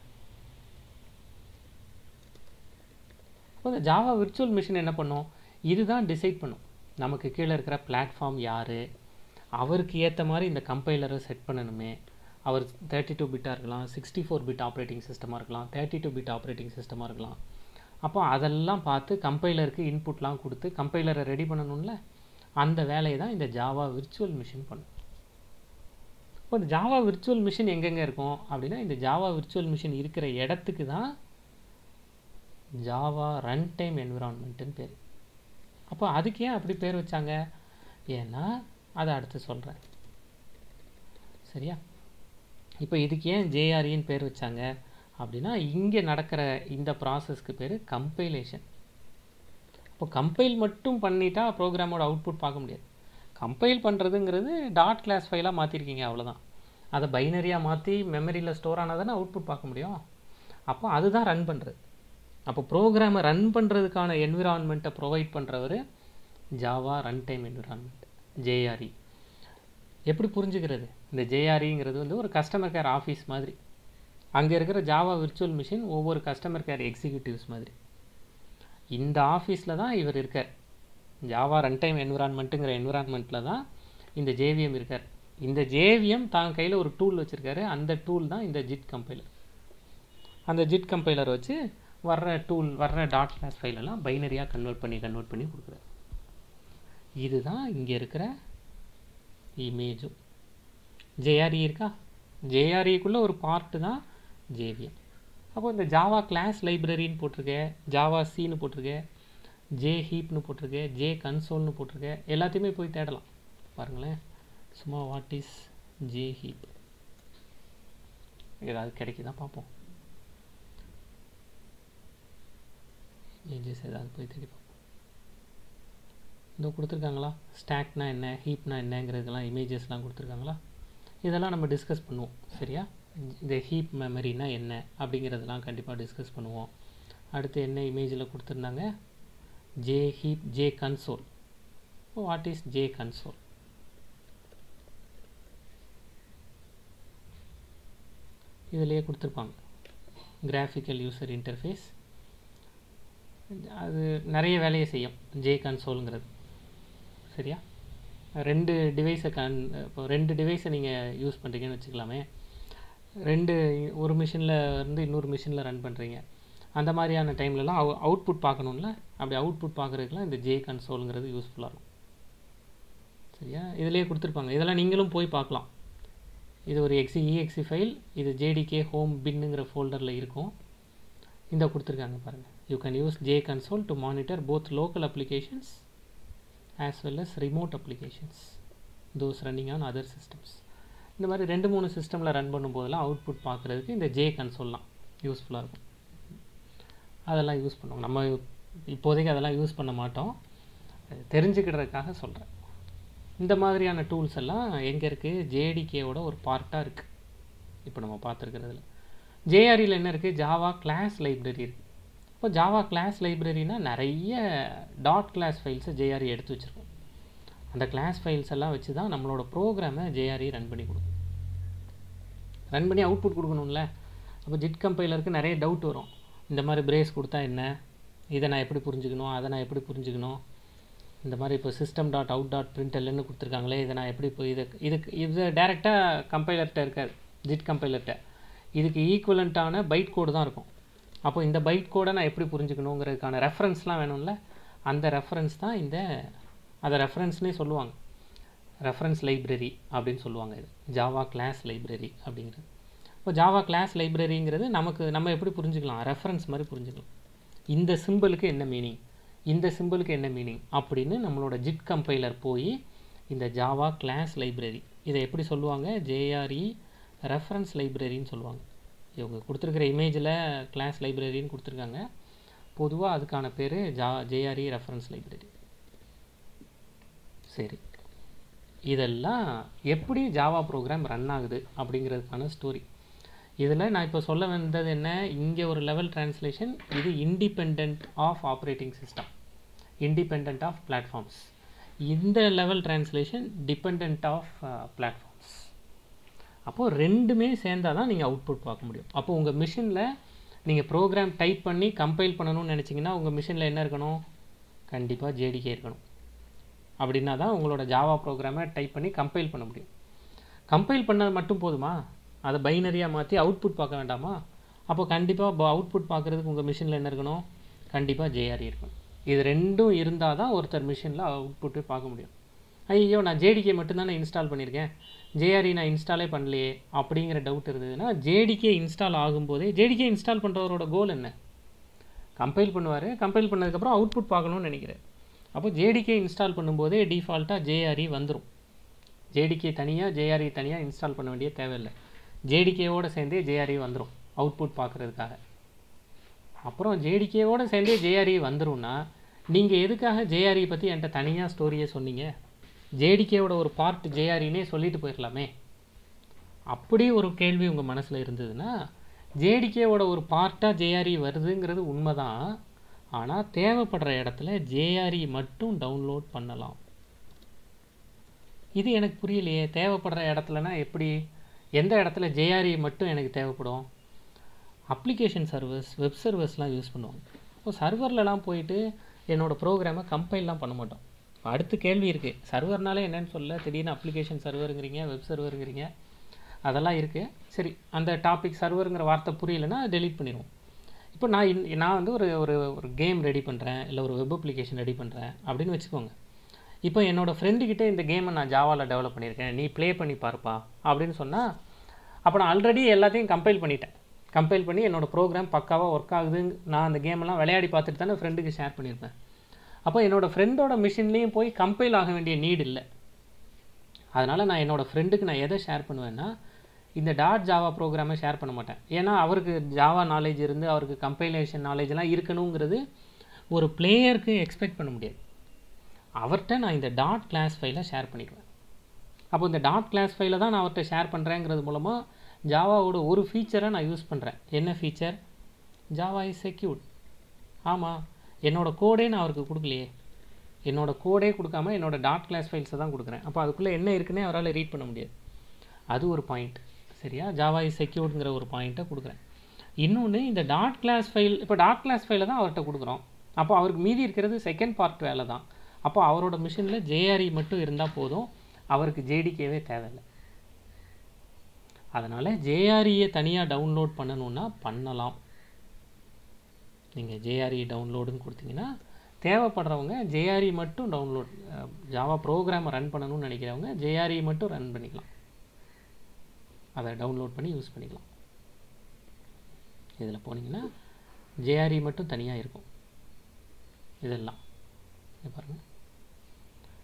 இப்போ இந்த ஜாவா விர்ச்சுவல் மிஷின் என்ன பண்ணும் இதுதான் டிசைட் பண்ணும் நமக்கு கீழே இருக்கிற பிளாட்ஃபார்ம் யார் அவருக்கு ஏற்ற மாதிரி இந்த கம்பைலரை செட் பண்ணணுமே அவர் தேர்ட்டி டூ பிட்டாக இருக்கலாம் சிக்ஸ்டி ஃபோர் பிட் ஆப்ரேட்டிங் சிஸ்டமாக இருக்கலாம் தேர்ட்டி டூ பிட் ஆப்ரேட்டிங் சிஸ்டமாக இருக்கலாம் அப்போ அதெல்லாம் பார்த்து கம்பைலருக்கு இன்புட்லாம் கொடுத்து கம்பைலரை ரெடி பண்ணணும்ல அந்த வேலையை தான் இந்த ஜாவா விர்ச்சுவல் மிஷின் பண்ணும் இப்போ இந்த ஜாவா விர்ச்சுவல் மிஷின் எங்கெங்கே இருக்கும் அப்படின்னா இந்த ஜாவா விர்ச்சுவல் மிஷின் இருக்கிற இடத்துக்கு தான் ஜாவா ரன் டைம் என்விரான்மெண்ட்டுன்னு பேர் அப்போ அதுக்கு ஏன் அப்படி பேர் வச்சாங்க ஏன்னா அதை அடுத்து சொல்கிறேன் சரியா இப்போ இதுக்கு ஏன் ஜேஆர்இன்னு பேர் வச்சாங்க அப்படின்னா இங்கே நடக்கிற இந்த ப்ராசஸ்க்கு பேர் கம்பைலேஷன் இப்போ கம்பைல் மட்டும் பண்ணிட்டா ப்ரோக்ராமோட அவுட்புட் பார்க்க முடியாது கம்பைல் பண்ணுறதுங்கிறது டாட் கிளாஸ் ஃபைலாக மாற்றிருக்கீங்க அவ்வளோதான் அதை பைனரியாக மாற்றி மெமரியில் ஸ்டோர் ஆனால் தானே அவுட்புட் பார்க்க முடியும் அப்போ அதுதான் ரன் பண்ணுறது அப்போ ப்ரோக்ராமை ரன் பண்ணுறதுக்கான என்விரான்மெண்ட்டை ப்ரொவைட் பண்ணுறவர் Java runtime environment JRE எப்படி புரிஞ்சுக்கிறது இந்த ஜேஆர்இங்கிறது வந்து ஒரு கஸ்டமர் கேர் ஆஃபீஸ் மாதிரி அங்கே இருக்கிற ஜாவா விர்ச்சுவல் மிஷின் ஒவ்வொரு கஸ்டமர் கேர் எக்ஸிக்யூட்டிவ்ஸ் மாதிரி இந்த ஆஃபீஸில் தான் இவர் இருக்கார் ஜாவா ரன் டைம் என்விரான்மெண்ட்டுங்கிற என்விரான்மெண்ட்டில் தான் இந்த ஜேவிஎம் இருக்கார் இந்த ஜேவிஎம் தான் கையில் ஒரு டூல் வச்சுருக்காரு அந்த டூல் தான் இந்த ஜிட் கம்பைலர் அந்த ஜிட் கம்பைலர் வச்சு வர்ற டூல் வர்ற டாட் கிளாஸ் ஃபைலெல்லாம் பைனரியாக கன்வெர்ட் பண்ணி கன்வெர்ட் பண்ணி கொடுக்குறாரு இதுதான் இங்கே இருக்கிற இமேஜும் ஜேஆர்இ இருக்கா ஜேஆர்இக்குள்ளே ஒரு பார்ட்டு தான் ஜேவிஎம் அப்போ இந்த ஜாவா கிளாஸ் லைப்ரரின்னு போட்டிருக்கேன் ஜாவா சின்னு போட்டிருக்கேன் ஜே ஹீப்னு போட்டிருக்கேன் ஜே கன்சோல்னு போட்டிருக்கேன் எல்லாத்தையுமே போய் தேடலாம் பாருங்களேன் சும்மா வாட் இஸ் ஜே ஹீப் ஏதாவது கிடைக்குதா பார்ப்போம் இமேஜஸ் ஏதாவது போய் தேடி பார்ப்போம் இதோ கொடுத்துருக்காங்களா ஸ்டாக்னா என்ன ஹீப்னா என்னங்கிறதுலாம் இமேஜஸ்லாம் கொடுத்துருக்காங்களா இதெல்லாம் நம்ம டிஸ்கஸ் பண்ணுவோம் சரியா இந்த ஹீப் மெமரினா என்ன அப்படிங்கிறதெல்லாம் கண்டிப்பாக டிஸ்கஸ் பண்ணுவோம் அடுத்து என்ன இமேஜில் கொடுத்துருந்தாங்க J heap J console what is J console இதிலேயே கொடுத்துருப்பாங்க கிராஃபிக்கல் யூசர் இன்டர்ஃபேஸ் அது நிறைய வேலையை செய்யும் ஜே கன்சோலுங்கிறது சரியா ரெண்டு டிவைஸை கன் இப்போ ரெண்டு டிவைஸை நீங்கள் யூஸ் பண்ணுறீங்கன்னு வச்சுக்கலாமே ரெண்டு ஒரு மிஷினில் இருந்து இன்னொரு மிஷினில் ரன் பண்ணுறீங்க அந்த மாதிரியான டைம்லலாம் அவு அவுட்புட் பார்க்கணும்ல அப்படி அவுட்புட் பார்க்குறதுக்குலாம் இந்த ஜே கன்சோலுங்கிறது யூஸ்ஃபுல்லாக இருக்கும் சரியா இதிலே கொடுத்துருப்பாங்க இதெல்லாம் நீங்களும் போய் பார்க்கலாம் இது ஒரு எக்ஸி இஎக்ஸி ஃபைல் இது ஜேடிகே ஹோம் பின்னுங்கிற ஃபோல்டரில் இருக்கும் இந்த கொடுத்துருக்காங்க பாருங்கள் you can use J console to monitor both local applications as well as remote applications those running on other systems இந்த மாதிரி ரெண்டு மூணு சிஸ்டமில் ரன் பண்ணும்போதெல்லாம் அவுட்புட் பார்க்குறதுக்கு இந்த ஜே கன்சோல்லாம் யூஸ்ஃபுல்லாக இருக்கும் அதெல்லாம் யூஸ் பண்ணுவோம் நம்ம இப்போதைக்கு அதெல்லாம் யூஸ் பண்ண மாட்டோம் அது தெரிஞ்சுக்கிடுறதுக்காக சொல்கிறேன் இந்த மாதிரியான டூல்ஸ் எல்லாம் எங்கே இருக்குது ஜேடிகேவோட ஒரு பார்ட்டாக இருக்குது இப்போ நம்ம பார்த்துருக்கிறதுல ஜேஆரியில் என்ன இருக்குது ஜாவா கிளாஸ் லைப்ரரி இருக்குது இப்போ ஜாவா கிளாஸ் லைப்ரரினா நிறைய டாட் கிளாஸ் ஃபைல்ஸை ஜேஆர்இ எடுத்து வச்சுருக்கோம் அந்த கிளாஸ் ஃபைல்ஸ் எல்லாம் வச்சு தான் நம்மளோட ப்ரோக்ராமை ஜேஆர்இ ரன் பண்ணி கொடுக்கும் ரன் பண்ணி அவுட்புட் கொடுக்கணும்ல அப்போ ஜிட் கம்பைலருக்கு நிறைய டவுட் வரும் இந்த மாதிரி பிரேஸ் கொடுத்தா என்ன இதை நான் எப்படி புரிஞ்சுக்கணும் அதை நான் எப்படி புரிஞ்சுக்கணும் இந்த மாதிரி இப்போ சிஸ்டம் டாட் அவுட் டாட் பிரிண்டல்னு கொடுத்துருக்காங்களே இதை நான் எப்படி இப்போ இது இதுக்கு இது டேரெக்டாக கம்பைலர்கிட்ட இருக்காது ஜிட் கம்பைலர்கிட்ட இதுக்கு ஈக்குவலண்ட்டான பைட் கோடு தான் இருக்கும் அப்போ இந்த பைட் கோடை நான் எப்படி புரிஞ்சுக்கணுங்கிறதுக்கான ரெஃபரன்ஸ்லாம் வேணும்ல அந்த ரெஃபரன்ஸ் தான் இந்த அதை ரெஃபரன்ஸ்னே சொல்லுவாங்க ரெஃபரன்ஸ் லைப்ரரி அப்படின்னு சொல்லுவாங்க இது ஜாவா கிளாஸ் லைப்ரரி அப்படிங்கிறது இப்போ ஜாவா கிளாஸ் லைப்ரரிங்கிறது நமக்கு நம்ம எப்படி புரிஞ்சுக்கலாம் ரெஃபரன்ஸ் மாதிரி புரிஞ்சுக்கலாம் இந்த சிம்பிளுக்கு என்ன மீனிங் இந்த சிம்பிளுக்கு என்ன மீனிங் அப்படின்னு நம்மளோட ஜிட் கம்பைலர் போய் இந்த ஜாவா கிளாஸ் லைப்ரரி இதை எப்படி சொல்லுவாங்க ஜேஆர்இ ரெஃபரன்ஸ் லைப்ரரின்னு சொல்லுவாங்க இவங்க கொடுத்துருக்கிற இமேஜில் கிளாஸ் லைப்ரரின்னு கொடுத்துருக்காங்க பொதுவாக அதுக்கான பேர் ஜா ஜேஆர்இ ரெஃபரன்ஸ் லைப்ரரி சரி இதெல்லாம் எப்படி ஜாவா ப்ரோக்ராம் ரன் ஆகுது அப்படிங்கிறதுக்கான ஸ்டோரி இதில் நான் இப்போ சொல்ல வந்தது என்ன இங்கே ஒரு லெவல் டிரான்ஸ்லேஷன் இது independent of operating system independent of platforms இந்த level translation dependent of platforms அப்போது ரெண்டுமே சேர்ந்தால் தான் நீங்கள் அவுட்புட் பார்க்க முடியும் அப்போ உங்கள் மிஷினில் நீங்கள் ப்ரோக்ராம் டைப் பண்ணி கம்பைல் பண்ணணும்னு நினச்சிங்கன்னா உங்கள் மிஷினில் என்ன இருக்கணும் கண்டிப்பாக ஜேடிகே இருக்கணும் அப்படின்னா தான் உங்களோட ஜாவா ப்ரோக்ராமை டைப் பண்ணி கம்பைல் பண்ண முடியும் கம்பைல் பண்ணது மட்டும் போதுமா அதை பைனரியாக மாற்றி அவுட்புட் பார்க்க வேண்டாமா அப்போ கண்டிப்பாக அவுட்புட் பார்க்குறதுக்கு உங்கள் மிஷினில் என்ன இருக்கணும் கண்டிப்பாக ஜேஆர்இ இருக்கணும் இது ரெண்டும் இருந்தால் தான் ஒருத்தர் மிஷினில் அவுட்புட்டு பார்க்க முடியும் ஐயோ நான் ஜேடிகே மட்டும்தானே இன்ஸ்டால் பண்ணியிருக்கேன் ஜேஆர்இ நான் இன்ஸ்டாலே பண்ணலையே அப்படிங்கிற டவுட் இருந்ததுன்னா ஜேடிகே இன்ஸ்டால் ஆகும்போதே ஜேடிகே இன்ஸ்டால் பண்ணுறவரோட கோல் என்ன கம்பைல் பண்ணுவார் கம்பைல் பண்ணதுக்கப்புறம் அவுட்புட் பார்க்கணும்னு நினைக்கிறேன் அப்போ ஜேடிகே இன்ஸ்டால் பண்ணும்போதே டிஃபால்ட்டாக ஜேஆர்இ வந்துடும் ஜேடிகே தனியாக ஜேஆர்இ தனியாக இன்ஸ்டால் பண்ண வேண்டிய தேவையில்லை ஜேடிகேவோடு சேர்ந்தே ஜேஆர்இ வந்துடும் அவுட்புட் பார்க்குறதுக்காக அப்புறம் ஜேடிகேவோடு சேர்ந்தே ஜேஆர்இ வந்துரும்னா நீங்கள் எதுக்காக ஜேஆர்இ பற்றி என்கிட்ட தனியாக ஸ்டோரியை சொன்னீங்க ஜேடிகேவோட ஒரு பார்ட் ஜேஆர்இனே சொல்லிட்டு போயிடலாமே அப்படி ஒரு கேள்வி உங்கள் மனசில் இருந்ததுன்னா ஜேடிகேவோட ஒரு பார்ட்டாக ஜேஆர்இ வருதுங்கிறது உண்மைதான் ஆனால் தேவைப்படுற இடத்துல ஜேஆர்இ மட்டும் டவுன்லோட் பண்ணலாம் இது எனக்கு புரியலையே தேவைப்படுற இடத்துலனா எப்படி எந்த இடத்துல ஜேஆர்இ மட்டும் எனக்கு தேவைப்படும் அப்ளிகேஷன் சர்வர்ஸ் வெப் சர்வர்ஸ்லாம் யூஸ் பண்ணுவாங்க இப்போ சர்வர்லலாம் போயிட்டு என்னோடய ப்ரோக்ராமை கம்பைல்லாம் பண்ண மாட்டோம் இப்போ அடுத்த கேள்வி இருக்குது சர்வர்னாலே என்னன்னு சொல்ல திடீர்னு அப்ளிகேஷன் சர்வருங்கிறீங்க வெப் சர்வருங்கிறீங்க அதெல்லாம் இருக்குது சரி அந்த டாபிக் சர்வருங்கிற வார்த்தை புரியலைன்னா டெலீட் பண்ணிடுவோம் இப்போ நான் இன் நான் வந்து ஒரு ஒரு ஒரு கேம் ரெடி பண்ணுறேன் இல்லை ஒரு வெப் அப்ளிகேஷன் ரெடி பண்ணுறேன் அப்படின்னு வச்சுக்கோங்க இப்போ என்னோடய ஃப்ரெண்டுக்கிட்ட இந்த கேமை நான் ஜாவாவில் டெவலப் பண்ணியிருக்கேன் நீ ப்ளே பண்ணி பாருப்பா அப்படின்னு சொன்னால் அப்போ நான் ஆல்ரெடி எல்லாத்தையும் கம்பைல் பண்ணிட்டேன் கம்பைல் பண்ணி என்னோடய ப்ரோக்ராம் பக்காவாக ஒர்க் ஆகுது நான் அந்த கேமெல்லாம் விளையாடி பார்த்துட்டு தானே ஃப்ரெண்டுக்கு ஷேர் பண்ணியிருப்பேன் அப்போ என்னோடய ஃப்ரெண்டோட மிஷின்லேயும் போய் கம்பைல் ஆக வேண்டிய நீட் இல்லை அதனால் நான் என்னோடய ஃப்ரெண்டுக்கு நான் எதை ஷேர் பண்ணுவேன்னா இந்த டாட் ஜாவா ப்ரோக்ராமை ஷேர் பண்ண மாட்டேன் ஏன்னா அவருக்கு ஜாவா நாலேஜ் இருந்து அவருக்கு கம்பைலேஷன் நாலேஜ்லாம் இருக்கணுங்கிறது ஒரு பிளேயருக்கு எக்ஸ்பெக்ட் பண்ண முடியாது அவர்கிட்ட நான் இந்த டாட் கிளாஸ் ஃபைலை ஷேர் பண்ணிக்குவேன் அப்போ இந்த டாட் கிளாஸ் ஃபைலை தான் நான் அவர்கிட்ட ஷேர் பண்ணுறேங்கிறது மூலமாக ஜாவாவோட ஒரு ஃபீச்சரை நான் யூஸ் பண்ணுறேன் என்ன ஃபீச்சர் ஜாவா இஸ் செக்யூர்ட் ஆமாம் என்னோடய கோடே நான் அவருக்கு கொடுக்கலையே என்னோடய கோடே கொடுக்காம என்னோடய டாட் கிளாஸ் ஃபைல்ஸை தான் கொடுக்குறேன் அப்போ அதுக்குள்ளே என்ன இருக்குன்னே அவரால் ரீட் பண்ண முடியாது அது ஒரு பாயிண்ட் சரியா ஜாவா இஸ் செக்யூர்டுங்கிற ஒரு பாயிண்ட்டை கொடுக்குறேன் இன்னொன்று இந்த டாட் கிளாஸ் ஃபைல் இப்போ டாட் கிளாஸ் ஃபைலை தான் அவர்கிட்ட கொடுக்குறோம் அப்போ அவருக்கு மீதி இருக்கிறது செகண்ட் பார்ட் வேலை தான் அப்போ அவரோட மிஷினில் ஜேஆர்இ மட்டும் இருந்தால் போதும் அவருக்கு ஜேடிகேவே தேவையில்லை அதனால் ஜேஆர்இயை தனியாக டவுன்லோட் பண்ணணுன்னா பண்ணலாம் நீங்கள் ஜேஆர்இ டவுன்லோடுன்னு கொடுத்தீங்கன்னா தேவைப்படுறவங்க ஜேஆர்இ மட்டும் டவுன்லோட் ஜாவா ப்ரோக்ராமை ரன் பண்ணணும்னு நினைக்கிறவங்க ஜேஆர்இ மட்டும் ரன் பண்ணிக்கலாம் அதை டவுன்லோட் பண்ணி யூஸ் பண்ணிக்கலாம் இதில் போனீங்கன்னா ஜேஆர்இ மட்டும் தனியாக இருக்கும் இதெல்லாம் இங்க பாருங்கள்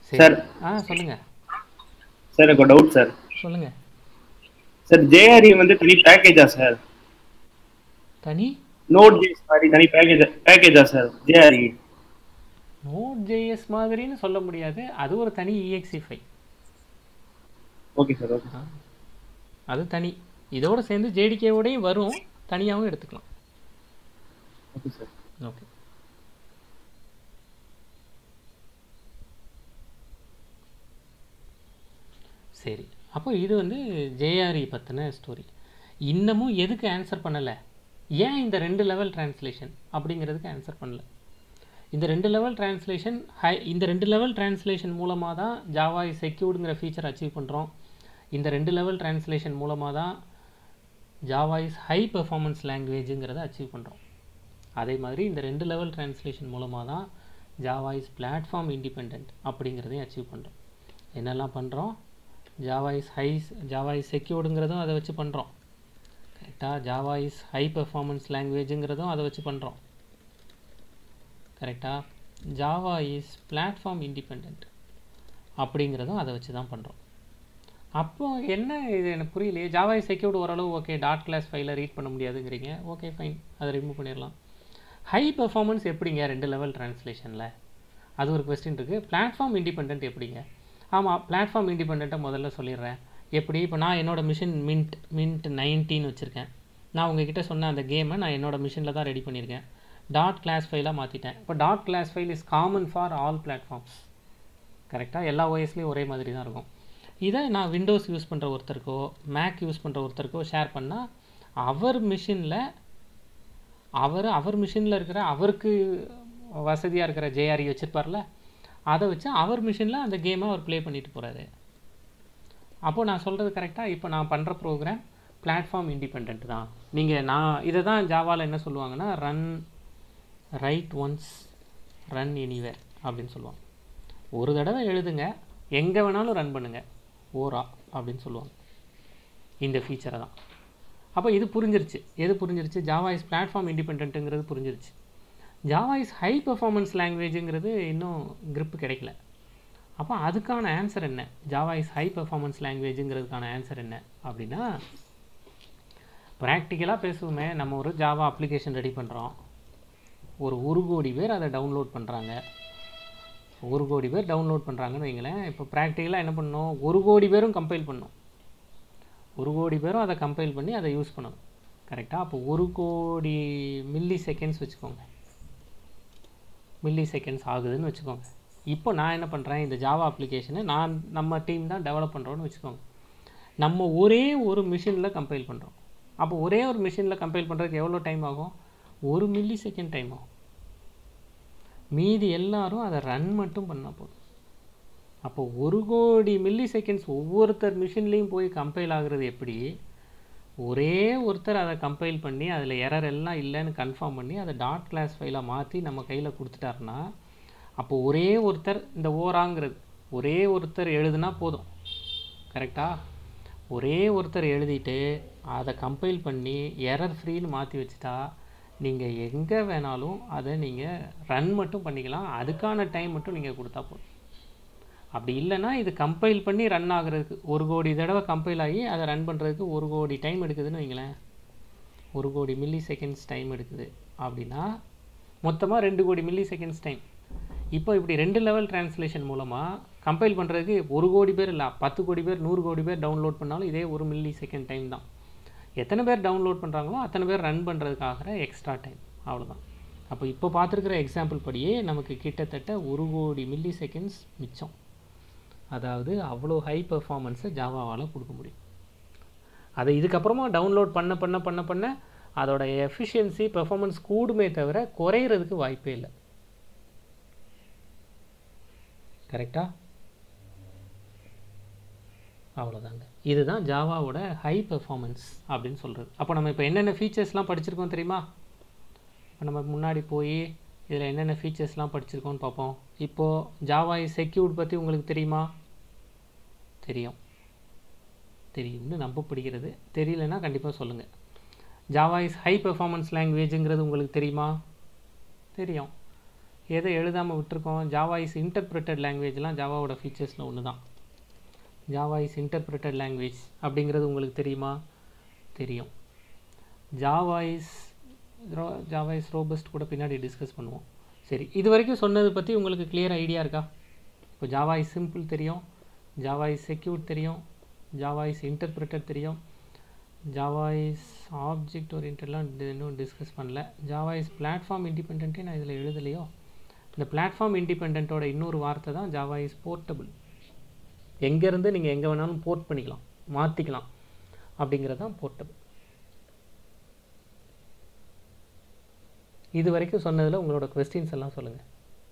சரி சார். ஆ சொல்லுங்கள் சார் எனக்கு டவுட் சார் சொல்லுங்கள் சார் ஜேஆர்இ வந்து தனி பேக்கேஜா சார் தனி நோட் ஜேஸ் மாதிரி தனி பேக்கேஜ் பேக்கேஜா சார் ஜேஆர்இ நோட் ஜேஎஸ் மாதிரின்னு சொல்ல முடியாது அது ஒரு தனி EXE file okay sir okay அது தனி இதோட சேர்ந்து ஜேடிகேவோடையும் வரும் தனியாகவும் எடுத்துக்கலாம் ஓகே சார் ஓகே சரி அப்போ இது வந்து ஜேஆர்இ பற்றின ஸ்டோரி இன்னமும் எதுக்கு ஆன்சர் பண்ணலை ஏன் இந்த ரெண்டு லெவல் டிரான்ஸ்லேஷன் அப்படிங்கிறதுக்கு ஆன்சர் பண்ணல இந்த ரெண்டு லெவல் டிரான்ஸ்லேஷன் ஹை இந்த ரெண்டு லெவல் டிரான்ஸ்லேஷன் மூலமாக தான் ஜாவா செக்யூர்டுங்கிற ஃபீச்சர் அச்சீவ் பண்ணுறோம் இந்த ரெண்டு லெவல் டிரான்ஸ்லேஷன் மூலமாக தான் ஜாவா இஸ் ஹை பெர்ஃபார்மன்ஸ் லாங்குவேஜுங்கிறத அச்சீவ் பண்ணுறோம் அதே மாதிரி இந்த ரெண்டு லெவல் டிரான்ஸ்லேஷன் மூலமாக தான் ஜாவா இஸ் பிளாட்ஃபார்ம் இண்டிபெண்ட் அப்படிங்கிறதையும் அச்சீவ் பண்ணுறோம் என்னெல்லாம் பண்ணுறோம் Java is high Java is செக்யூர்டுங்கிறதும் அதை வச்சு பண்ணுறோம் கரெக்டாக ஜாவா இஸ் ஹை பெர்ஃபார்மன்ஸ் லாங்குவேஜுங்கிறதும் அதை வச்சு பண்ணுறோம் கரெக்டாக ஜாவா இஸ் பிளாட்ஃபார்ம் இண்டிபெண்ட் அப்படிங்கிறதும் அதை வச்சு தான் பண்ணுறோம் அப்போ என்ன இது எனக்கு புரியலையே ஜாவா இஸ் செக்யூர்டு ஓரளவு ஓகே டாட் கிளாஸ் ஃபைலை ரீட் பண்ண முடியாதுங்கிறீங்க ஓகே ஃபைன் அதை ரிமூவ் பண்ணிடலாம் ஹை பெர்ஃபார்மன்ஸ் எப்படிங்க ரெண்டு லெவல் ட்ரான்ஸ்லேஷனில் அது ஒரு கொஸ்டின் இருக்குது பிளாட்ஃபார்ம் இண்டிபெண்ட் எப்படிங்க ஆமாம் பிளாட்ஃபார்ம் இண்டிபெண்ட்டை முதல்ல சொல்லிடுறேன் எப்படி இப்போ நான் என்னோட மிஷின் மின்ட் மின்ட் நைன்டீன் வச்சுருக்கேன் நான் உங்ககிட்ட சொன்ன அந்த கேமை நான் என்னோட மிஷினில் தான் ரெடி பண்ணியிருக்கேன் டாட் கிளாஸ் ஃபைலாக மாற்றிட்டேன் இப்போ dot class file is common for all platforms கரெக்டாக எல்லா ஓஎஸ்லேயும் ஒரே மாதிரி தான் இருக்கும் இதை நான் விண்டோஸ் யூஸ் பண்ணுற ஒருத்தருக்கோ மேக் யூஸ் பண்ணுற ஒருத்தருக்கோ ஷேர் பண்ணால் அவர் மிஷினில் அவர் அவர் மிஷினில் இருக்கிற அவருக்கு வசதியாக இருக்கிற ஜேஆர்இ வச்சுருப்பார்ல அதை வச்சு அவர் மிஷினில் அந்த கேமை அவர் ப்ளே பண்ணிட்டு போகிறாரு அப்போது நான் சொல்கிறது கரெக்டாக இப்போ நான் பண்ணுற ப்ரோக்ராம் பிளாட்ஃபார்ம் இண்டிபெண்ட் தான் நீங்கள் நான் இதை தான் ஜாவாவில் என்ன சொல்லுவாங்கன்னா run write once run anywhere அப்படின்னு சொல்லுவாங்க ஒரு தடவை எழுதுங்க எங்கே வேணாலும் ரன் பண்ணுங்கள் ஓரா அப்படின்னு சொல்லுவாங்க இந்த ஃபீச்சரை தான் அப்போ இது புரிஞ்சிருச்சு எது புரிஞ்சிருச்சு ஜாவா இஸ் பிளாட்ஃபார்ம் இண்டிபெண்ட்டுங்கிறது புரிஞ்சிருச்சு ஜாவா இஸ் ஹை பெர்ஃபார்மன்ஸ் லாங்குவேஜுங்கிறது இன்னும் grip கிடைக்கல அப்போ அதுக்கான ஆன்சர் என்ன ஜாவா இஸ் ஹை பெர்ஃபார்மன்ஸ் லாங்குவேஜுங்கிறதுக்கான ஆன்சர் என்ன அப்படின்னா ப்ராக்டிக்கலாக பேசுவோமே நம்ம ஒரு ஜாவா அப்ளிகேஷன் ரெடி பண்ணுறோம் ஒரு ஒரு கோடி பேர் அதை டவுன்லோட் பண்ணுறாங்க ஒரு கோடி பேர் டவுன்லோட் பண்ணுறாங்கன்னு வைங்களேன் இப்போ ப்ராக்டிக்கலாக என்ன பண்ணணும் ஒரு கோடி பேரும் கம்பைல் பண்ணணும் ஒரு கோடி பேரும் அதை கம்பைல் பண்ணி அதை யூஸ் பண்ணணும் கரெக்டாக அப்போ ஒரு கோடி மில்லி செகண்ட்ஸ் வச்சுக்கோங்க மில்லி செகண்ட்ஸ் ஆகுதுன்னு வச்சுக்கோங்க இப்போ நான் என்ன பண்ணுறேன் இந்த ஜாவா அப்ளிகேஷனை நான் நம்ம டீம் தான் டெவலப் பண்ணுறோன்னு வச்சுக்கோங்க நம்ம ஒரே ஒரு மிஷினில் கம்பைல் பண்ணுறோம் அப்போ ஒரே ஒரு மிஷினில் கம்பைல் பண்ணுறதுக்கு எவ்வளோ டைம் ஆகும் ஒரு மில்லி செகண்ட் டைம் ஆகும் மீதி எல்லாரும் அதை ரன் மட்டும் பண்ணால் போதும் அப்போ ஒரு கோடி மில்லி செகண்ட்ஸ் ஒவ்வொருத்தர் மிஷின்லேயும் போய் கம்பைல் ஆகுறது எப்படி ஒரே ஒருத்தர் அதை கம்பைல் பண்ணி அதில் எரர் எல்லாம் இல்லைன்னு கன்ஃபார்ம் பண்ணி அதை டாட் கிளாஸ் ஃபைலாக மாற்றி நம்ம கையில் கொடுத்துட்டாருன்னா அப்போ ஒரே ஒருத்தர் இந்த ஓராங்கிறது ஒரே ஒருத்தர் எழுதுனா போதும் கரெக்டா ஒரே ஒருத்தர் எழுதிட்டு அதை கம்பைல் பண்ணி எரர் ஃப்ரீன்னு மாற்றி வச்சுட்டா நீங்கள் எங்கே வேணாலும் அதை நீங்கள் ரன் மட்டும் பண்ணிக்கலாம் அதுக்கான டைம் மட்டும் நீங்கள் கொடுத்தா போதும் அப்படி இல்லைன்னா இது கம்பைல் பண்ணி ரன் ஆகுறதுக்கு ஒரு கோடி தடவை கம்பைல் ஆகி அதை ரன் பண்ணுறதுக்கு ஒரு கோடி டைம் எடுக்குதுன்னு வைங்களேன் ஒரு கோடி மில்லி செகண்ட்ஸ் டைம் எடுக்குது அப்படின்னா மொத்தமாக ரெண்டு கோடி மில்லி செகண்ட்ஸ் டைம் இப்போ இப்படி ரெண்டு லெவல் டிரான்ஸ்லேஷன் மூலமாக கம்பைல் பண்ணுறதுக்கு ஒரு கோடி பேர் இல்லை பத்து கோடி பேர் நூறு கோடி பேர் டவுன்லோட் பண்ணாலும் இதே ஒரு மில்லி செகண்ட் டைம் தான் எத்தனை பேர் டவுன்லோட் பண்ணுறாங்களோ அத்தனை பேர் ரன் பண்ணுறதுக்காகிற எக்ஸ்ட்ரா டைம் அவ்வளோதான் அப்போ இப்போ பார்த்துருக்குற எக்ஸாம்பிள் படியே நமக்கு கிட்டத்தட்ட ஒரு கோடி மில்லி செகண்ட்ஸ் மிச்சம் அதாவது அவ்வளோ ஹை பெர்ஃபார்மன்ஸை ஜாவாவால் கொடுக்க முடியும் அதை இதுக்கப்புறமா டவுன்லோட் பண்ண பண்ண பண்ண பண்ண அதோட எஃபிஷியன்சி பெர்ஃபார்மன்ஸ் கூடுமே தவிர குறையிறதுக்கு வாய்ப்பே இல்லை கரெக்டா அவ்வளோதாங்க இதுதான் ஜாவாவோட ஹை பெர்ஃபார்மன்ஸ் அப்படின்னு சொல்கிறது அப்போ நம்ம இப்போ என்னென்ன ஃபீச்சர்ஸ்லாம் படிச்சிருக்கோம் தெரியுமா இப்போ நம்ம முன்னாடி போய் இதில் என்னென்ன ஃபீச்சர்ஸ்லாம் படிச்சிருக்கோம்னு பார்ப்போம் இப்போது ஜாவா இஸ் செக்யூர்ட் பற்றி உங்களுக்கு தெரியுமா தெரியும் தெரியும்னு நம்பப்படுகிறது தெரியலனா கண்டிப்பாக சொல்லுங்கள் ஜாவா இஸ் ஹை பெர்ஃபார்மன்ஸ் லாங்குவேஜுங்கிறது உங்களுக்கு தெரியுமா தெரியும் எதை எழுதாமல் விட்டுருக்கோம் ஜாவா இஸ் இன்டர்பிரட்டட் லாங்குவேஜ்லாம் ஜாவாவோட ஃபீச்சர்ஸில் ஒன்று தான் ஜாவா இஸ் இன்டர்பிரட்டட் லாங்குவேஜ் அப்படிங்கிறது உங்களுக்கு தெரியுமா தெரியும் Java is Java is robust கூட பின்னாடி டிஸ்கஸ் பண்ணுவோம் சரி இது வரைக்கும் சொன்னது பற்றி உங்களுக்கு கிளியர் ஐடியா இருக்கா இப்போ ஜாவா இஸ் சிம்பிள் தெரியும் ஜாவா இஸ் செக்யூர் தெரியும் ஜாவா இஸ் இன்டர்பிரட்டட் தெரியும் ஜாவா இஸ் ஆப்ஜெக்ட் ஓரியன்டெல்லாம் இன்னும் டிஸ்கஸ் பண்ணல ஜாவா இஸ் பிளாட்ஃபார்ம் இண்டிபெண்ட்டே நான் இதில் எழுதலையோ இந்த பிளாட்ஃபார்ம் இண்டிபெண்ட்டோட இன்னொரு வார்த்தை தான் ஜாவா இஸ் போர்ட்டபிள் எங்கேருந்து நீங்கள் எங்கே வேணாலும் போர்ட் பண்ணிக்கலாம் மாற்றிக்கலாம் அப்படிங்கிறது தான் போர்ட்டபிள் இது வரைக்கும் சொன்னதில் உங்களோட கொஸ்டின்ஸ் எல்லாம் சொல்லுங்கள்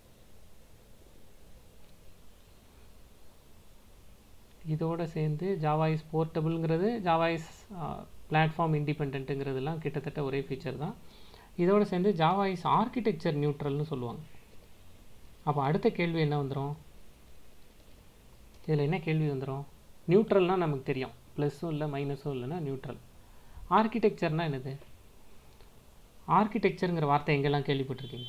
இதோட சேர்ந்து ஜாவா இஸ் போர்ட்டபிள்ங்கிறது ஜாவா இஸ் பிளாட்ஃபார்ம் இண்டிபெண்ட்டுங்கிறதுலாம் கிட்டத்தட்ட ஒரே ஃபீச்சர் தான் இதோட சேர்ந்து ஜாவா இஸ் ஆர்கிடெக்சர் நியூட்ரல்னு சொல்லுவாங்க அப்போ அடுத்த கேள்வி என்ன வந்துடும் இதில் என்ன கேள்வி வந்துடும் நியூட்ரல்னால் நமக்கு தெரியும் ப்ளஸ்ஸும் இல்லை மைனஸும் இல்லைன்னா நியூட்ரல் ஆர்கிடெக்சர்னால் என்னது ஆர்கிடெக்சருங்கிற வார்த்தை எங்கெல்லாம் கேள்விப்பட்டிருக்கீங்க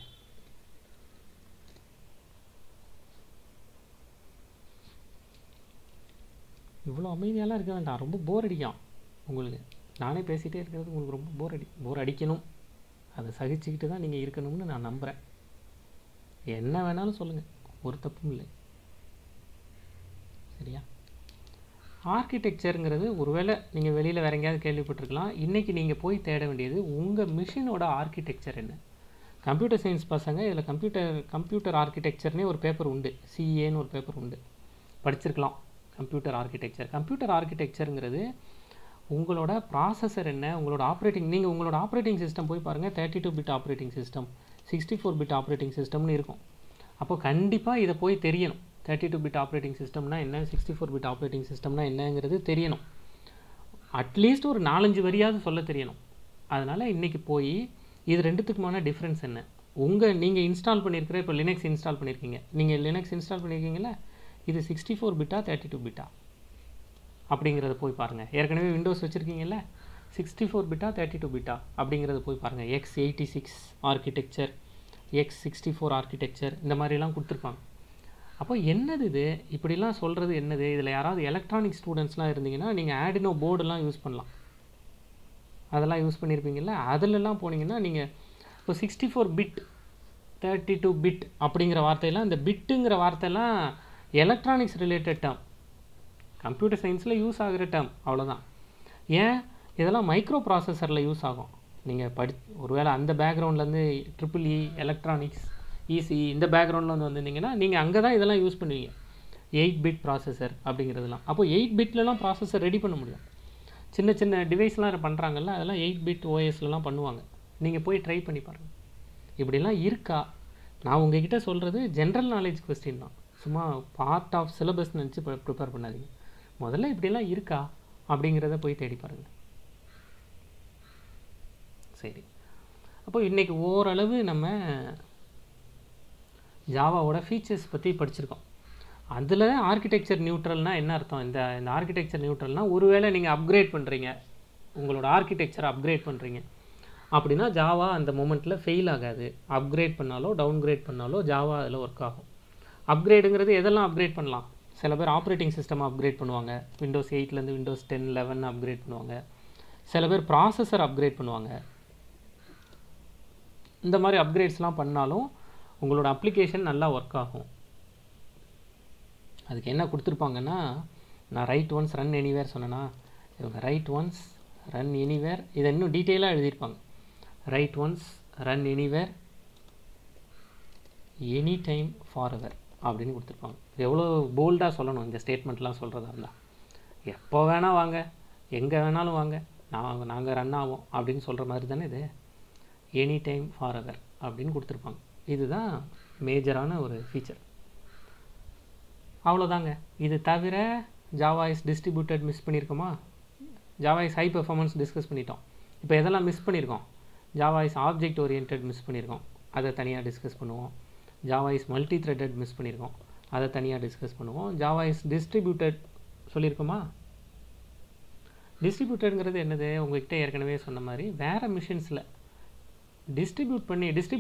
இவ்வளோ அமைதியாலாம் இருக்க வேண்டாம் ரொம்ப போர் அடிக்கும் உங்களுக்கு நானே பேசிகிட்டே இருக்கிறது உங்களுக்கு ரொம்ப போர் அடி போர் அடிக்கணும் அதை சகிச்சுக்கிட்டு தான் நீங்கள் இருக்கணும்னு நான் நம்புகிறேன் என்ன வேணாலும் சொல்லுங்கள் ஒரு தப்பும் இல்லை சரியா ஆர்கிடெக்சருங்கிறது ஒருவேளை நீங்கள் வெளியில் வேற எங்கேயாவது கேள்விப்பட்டிருக்கலாம் இன்றைக்கி நீங்கள் போய் தேட வேண்டியது உங்கள் மிஷினோட ஆர்கிடெக்சர் என்ன கம்ப்யூட்டர் சயின்ஸ் பசங்க இதில் கம்ப்யூட்டர் கம்ப்யூட்டர் ஆர்கிடெக்சர்னே ஒரு பேப்பர் உண்டு சிஏன்னு ஒரு பேப்பர் உண்டு படிச்சிருக்கலாம் கம்ப்யூட்டர் ஆர்கிடெக்சர் கம்ப்யூட்டர் ஆர்கிடெக்சருங்கிறது உங்களோட ப்ராசஸர் என்ன உங்களோட ஆப்ரேட்டிங் நீங்கள் உங்களோட ஆப்ரேட்டிங் சிஸ்டம் போய் பாருங்கள் thirty two bit operating system sixty four bit operating சிஸ்டம்னு இருக்கும் அப்போ கண்டிப்பாக இதை போய் தெரியணும் தேர்ட்டி டூ பிட் ஆப்ரேட்டிங் சிஸ்டம்னா என்ன சிக்ஸ்டி ஃபோர் பிட் ஆப்ரேட்டிங் சிஸ்டம்னா என்னங்கிறது தெரியணும் அட்லீஸ்ட் ஒரு நாலஞ்சு வரியாவது சொல்ல தெரியணும் அதனால் இன்றைக்கி போய் இது ரெண்டுத்துக்குமான டிஃப்ரென்ஸ் என்ன உங்கள் நீங்கள் இன்ஸ்டால் பண்ணியிருக்கிற இப்போ லினக்ஸ் இன்ஸ்டால் பண்ணியிருக்கீங்க நீங்கள் லினக்ஸ் இன்ஸ்டால் பண்ணியிருக்கீங்களா இது சிக்ஸ்டி ஃபோர் பிட்டா தேர்ட்டி டூ பிட்டா அப்படிங்கிறத போய் பாருங்கள் ஏற்கனவே விண்டோஸ் வச்சுருக்கீங்கல்ல சிக்ஸ்டி ஃபோர் பிட்டா தேர்ட்டி டூ பிட்டா அப்படிங்கிறத போய் பாருங்கள் X eighty six architecture X sixty four architecture இந்த மாதிரிலாம் கொடுத்துருப்பாங்க அப்போ என்னது இது இப்படிலாம் சொல்கிறது என்னது இதில் யாராவது எலக்ட்ரானிக் ஸ்டூடெண்ட்ஸ்லாம் இருந்தீங்கன்னா நீங்கள் ஆடினோ போர்டெலாம் யூஸ் பண்ணலாம் அதெல்லாம் யூஸ் பண்ணியிருப்பீங்கல்ல அதிலெல்லாம் போனீங்கன்னா நீங்கள் இப்போ sixty four bit thirty two bit அப்படிங்கிற வார்த்தையெல்லாம் இந்த பிட்டுங்கிற வார்த்தையெல்லாம் எலக்ட்ரானிக்ஸ் ரிலேட்டட் டேர்ம் கம்ப்யூட்டர் சயின்ஸில் யூஸ் ஆகிற டேர்ம் அவ்வளோதான் ஏன் இதெல்லாம் மைக்ரோ ப்ராசஸரில் யூஸ் ஆகும் நீங்கள் படி ஒருவேளை அந்த பேக்ரவுண்ட்லேருந்து ட்ரிபிள் இ எலக்ட்ரானிக்ஸ் இசி இந்த பேக்ரவுண்டில் வந்து வந்திருந்தீங்கன்னா நீங்கள் அங்கே தான் இதெல்லாம் யூஸ் பண்ணுவீங்க எயிட் பிட் ப்ராசஸர் அப்படிங்கிறதுலாம் அப்போ எயிட் பிட்லலாம் ப்ராசஸர் ரெடி பண்ண முடியும் சின்ன சின்ன டிவைஸ்லாம் பண்ணுறாங்கல்ல அதெல்லாம் எயிட் பிட் ஓஎஸ்லலாம் பண்ணுவாங்க நீங்கள் போய் ட்ரை பண்ணி பாருங்கள் இப்படிலாம் இருக்கா நான் உங்ககிட்ட சொல்கிறது ஜென்ரல் நாலேஜ் கொஸ்டின் தான் சும்மா பார்ட் ஆஃப் சிலபஸ் நினச்சி ப்ரிப்பேர் பண்ணாதீங்க முதல்ல இப்படிலாம் இருக்கா அப்படிங்கிறத போய் தேடி பாருங்கள் சரி அப்போ இன்றைக்கி ஓரளவு நம்ம ஜாவாவோட ஃபீச்சர்ஸ் பற்றி படிச்சிருக்கோம் அதில் ஆர்கிடெக்சர் நியூட்ரல்னால் என்ன அர்த்தம் இந்த இந்த ஆர்கிடெக்சர் நியூட்ரல்னால் ஒருவேளை நீங்கள் அப்கிரேட் பண்ணுறீங்க உங்களோட ஆர்கிடெக்சரை அப்கிரேட் பண்ணுறீங்க அப்படின்னா ஜாவா அந்த மூமெண்ட்டில் ஃபெயில் ஆகாது அப்கிரேட் பண்ணாலோ டவுன்கிரேட் பண்ணாலோ ஜாவா அதில் ஒர்க் ஆகும் அப்கிரேடுங்கிறது எதெல்லாம் அப்கிரேட் பண்ணலாம் சில பேர் ஆப்ரேட்டிங் சிஸ்டம் அப்கிரேட் பண்ணுவாங்க விண்டோஸ் எயிட்லேருந்து விண்டோஸ் டென் லெவன் அப்கிரேட் பண்ணுவாங்க சில பேர் ப்ராசஸர் அப்கிரேட் பண்ணுவாங்க இந்த மாதிரி அப்கிரேட்ஸ்லாம் பண்ணாலும் உங்களோட அப்ளிகேஷன் நல்லா ஒர்க் ஆகும் அதுக்கு என்ன கொடுத்துருப்பாங்கன்னா நான் ரைட் ஒன்ஸ் ரன் எனிவேர் சொன்னேன்னா இவங்க ரைட் ஒன்ஸ் ரன் எனிவேர் இதை இன்னும் டீட்டெயிலாக எழுதியிருப்பாங்க write once run anywhere any time forever அப்படின்னு கொடுத்துருப்பாங்க இது எவ்வளோ போல்டாக சொல்லணும் இந்த ஸ்டேட்மெண்ட்லாம் சொல்கிறதா இருந்தால் எப்போ வேணால் வாங்க எங்கே வேணாலும் வாங்க நான் நாங்கள் ரன் ஆவோம் அப்படின்னு சொல்கிற மாதிரி தானே இது எனி டைம் ஃபார் எவர் அப்படின்னு கொடுத்துருப்பாங்க இதுதான் மேஜரான ஒரு ஃபீச்சர் அவ்வளோதாங்க இது தவிர ஜாவா இஸ் டிஸ்ட்ரிபியூட்டட் மிஸ் பண்ணியிருக்கோமா Java is high performance discuss பண்ணிட்டோம் இப்போ எதெல்லாம் மிஸ் பண்ணியிருக்கோம் Java is object orient miss பண்ணியிருக்கோம் அதை தனியாக டிஸ்கஸ் பண்ணுவோம் Java is multi threaded miss பண்ணியிருக்கோம் அதை தனியாக டிஸ்கஸ் பண்ணுவோம் ஜாவா இஸ் டிஸ்ட்ரிபியூட்டட் சொல்லியிருக்கோமா டிஸ்ட்ரிபியூட்டடுங்கிறது என்னது உங்கள்கிட்ட ஏற்கனவே சொன்ன மாதிரி வேறு மிஷின்ஸில் டிஸ்ட்ரிபியூட் பண்ணி டிஸ்ட்ரிபியூட்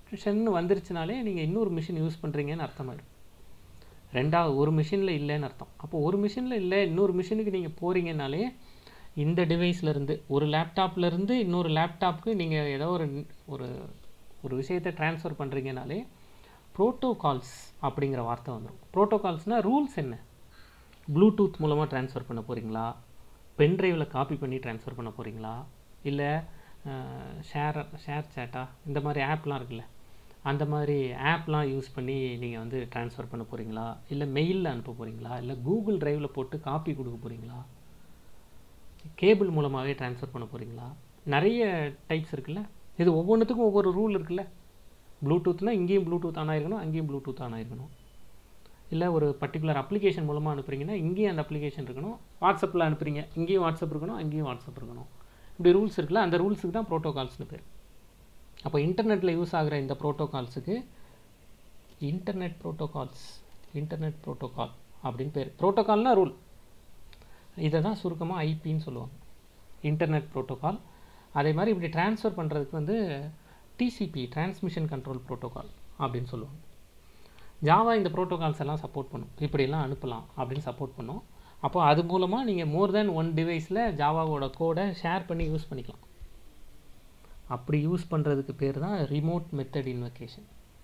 டிஸ்கிரிப்ஷன் வந்துருச்சுனாலே நீங்கள் இன்னொரு மிஷின் யூஸ் பண்ணுறீங்கன்னு அர்த்தமாயிடும் ரெண்டாவது ஒரு மிஷினில் இல்லைன்னு அர்த்தம் அப்போ ஒரு மிஷினில் இல்லை இன்னொரு மிஷினுக்கு நீங்கள் போகிறீங்கனாலே இந்த deviceல இருந்து ஒரு laptopல இருந்து இன்னொரு லேப்டாப்புக்கு நீங்கள் ஏதோ ஒரு ஒரு ஒரு விஷயத்தை ட்ரான்ஸ்ஃபர் பண்ணுறீங்கனாலே ப்ரோட்டோகால்ஸ் அப்படிங்கிற வார்த்தை வந்துடும் ப்ரோட்டோகால்ஸ்னால் ரூல்ஸ் என்ன ப்ளூடூத் மூலமாக ட்ரான்ஸ்ஃபர் பண்ண போகிறீங்களா பென்ட்ரைவில் காப்பி பண்ணி ட்ரான்ஸ்ஃபர் பண்ண போகிறீங்களா இல்லை ஷேர் ஷேர் சேட்டா இந்த மாதிரி ஆப்லாம் இருக்குல்ல அந்த மாதிரி ஆப்லாம் யூஸ் பண்ணி நீங்கள் வந்து ட்ரான்ஸ்ஃபர் பண்ண போகிறீங்களா இல்லை மெயிலில் அனுப்ப போகிறீங்களா இல்லை கூகுள் டிரைவில் போட்டு காப்பி கொடுக்க போகிறீங்களா கேபிள் மூலமாகவே ட்ரான்ஸ்ஃபர் பண்ண போகிறீங்களா நிறைய டைப்ஸ் இருக்குல்ல இது ஒவ்வொன்றுத்துக்கும் ஒவ்வொரு ரூல் இருக்குல்ல ப்ளூடூத்னா இங்கேயும் ப்ளூடூத் ஆன் ஆயிருக்கணும் அங்கேயும் ப்ளூடூத் ஆன் ஆயிருக்கணும் இல்லை ஒரு பர்டிகுலர் அப்ளிகேஷன் மூலமாக அனுப்புறீங்கன்னா இங்கேயும் அந்த அப்ளிகேஷன் இருக்கணும் வாட்ஸ்அப்பில் அனுப்புறீங்க இங்கேயும் வாட்ஸ்அப் இருக்கணும் அங்கேயும் வாட்ஸ்அப் இருக்கணும் இப்படி ரூல்ஸ் இருக்குல்ல அந்த ரூல்ஸுக்கு தான் ப்ரோட்டோகால்ஸ்னு பேர் அப்போ இன்டர்நெட்டில் யூஸ் ஆகிற இந்த ப்ரோட்டோகால்ஸுக்கு இன்டர்நெட் ப்ரோட்டோகால்ஸ் இன்டர்நெட் ப்ரோட்டோகால் அப்படின்னு பேர் ப்ரோட்டோகால்னா ரூல் இதை தான் சுருக்கமாக ஐபின்னு சொல்லுவாங்க இன்டர்நெட் ப்ரோட்டோகால் அதே மாதிரி இப்படி ட்ரான்ஸ்ஃபர் பண்ணுறதுக்கு வந்து டிசிபி டிரான்ஸ்மிஷன் கண்ட்ரோல் ப்ரோட்டோகால் அப்படின்னு சொல்லுவாங்க ஜாவா இந்த ப்ரோட்டோகால்ஸ் எல்லாம் சப்போர்ட் பண்ணும் இப்படியெல்லாம் அனுப்பலாம் அப்படின்னு சப்போர்ட் பண்ணும் அப்போ அது மூலமாக நீங்கள் மோர் தென் ஒன் டிவைஸில் ஜாவாவோட கோடை ஷேர் பண்ணி யூஸ் பண்ணிக்கலாம் அப்படி யூஸ் பண்ணுறதுக்கு பேர் தான் ரிமோட் மெத்தட் இன்வெகேஷன்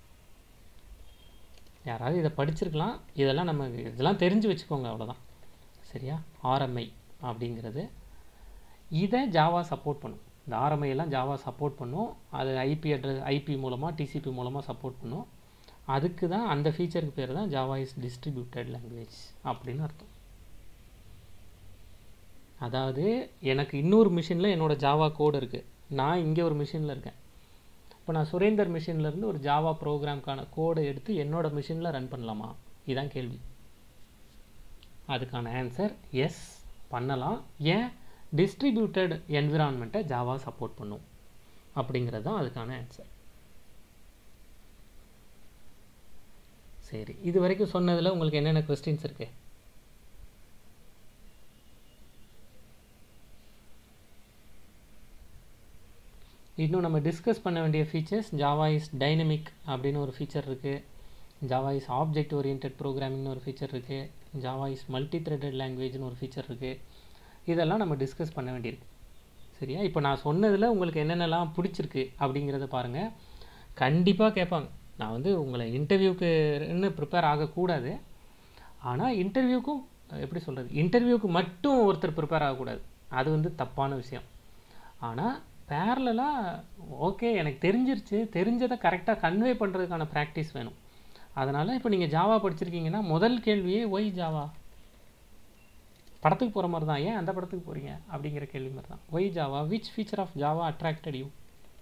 யாராவது இதை படிச்சிருக்கலாம் இதெல்லாம் நம்ம இதெல்லாம் தெரிஞ்சு வச்சுக்கோங்க அவ்வளோதான் சரியா ஆர்எம்ஐ அப்படிங்கிறது இதை ஜாவா சப்போர்ட் பண்ணும் இந்த RMI எல்லாம் ஜாவா சப்போர்ட் பண்ணும் அது ஐபி அட்ரஸ் ஐபி மூலமாக டிசிபி மூலமாக சப்போர்ட் பண்ணும் அதுக்கு தான் அந்த ஃபீச்சருக்கு பேர் தான் ஜாவா இஸ் டிஸ்ட்ரிபியூட்டட் லாங்குவேஜ் அப்படின்னு அர்த்தம் அதாவது எனக்கு இன்னொரு மிஷினில் என்னோட ஜாவா கோடு இருக்குது நான் இங்கே ஒரு மிஷினில் இருக்கேன் இப்போ நான் சுரேந்தர் மிஷின்ல இருந்து ஒரு ஜாவா ப்ரோக்ராம்க்கான கோடை எடுத்து என்னோட மிஷினில் ரன் பண்ணலாமா இதான் கேள்வி அதுக்கான ஆன்சர் எஸ் பண்ணலாம் ஏன் டிஸ்ட்ரிபியூட்டட் என்விரான்மெண்ட்டை ஜாவா சப்போர்ட் பண்ணும் அப்படிங்கிறது தான் அதுக்கான ஆன்சர் சரி இது வரைக்கும் சொன்னதில் உங்களுக்கு என்னென்ன கொஸ்டின்ஸ் இருக்கு இன்னும் நம்ம டிஸ்கஸ் பண்ண வேண்டிய ஃபீச்சர்ஸ் ஜாவா இஸ் டைனமிக் அப்படின்னு ஒரு ஃபீச்சர் இருக்குது ஜாவா இஸ் ஆப்ஜெக்ட் ஓரியன்ட் ப்ரோக்ராமிங்னு ஒரு ஃபீச்சர் இருக்குது ஜாவா இஸ் மல்டி த்ரெட்டட் லாங்குவேஜ்னு ஒரு ஃபீச்சர் இருக்குது இதெல்லாம் நம்ம டிஸ்கஸ் பண்ண வேண்டியிருக்கு சரியா இப்போ நான் சொன்னதில் உங்களுக்கு என்னென்னலாம் பிடிச்சிருக்கு அப்படிங்கிறத பாருங்கள் கண்டிப்பாக கேட்பாங்க நான் வந்து உங்களை இன்டர்வியூக்குன்னு ப்ரிப்பேர் ஆகக்கூடாது ஆனால் இன்டர்வியூக்கும் எப்படி சொல்கிறது இன்டர்வியூக்கு மட்டும் ஒருத்தர் ப்ரிப்பேர் ஆகக்கூடாது அது வந்து தப்பான விஷயம் ஆனால் பேரலாக ஓகே எனக்கு தெரிஞ்சிருச்சு தெரிஞ்சதை கரெக்டாக கன்வே பண்ணுறதுக்கான ப்ராக்டிஸ் வேணும் அதனால் இப்போ நீங்கள் ஜாவா படிச்சிருக்கீங்கன்னா முதல் கேள்வியே ஒய் ஜாவா படத்துக்கு போகிற மாதிரி தான் ஏன் அந்த படத்துக்கு போகிறீங்க அப்படிங்கிற கேள்வி மாதிரி தான் why Java which feature of Java attracted you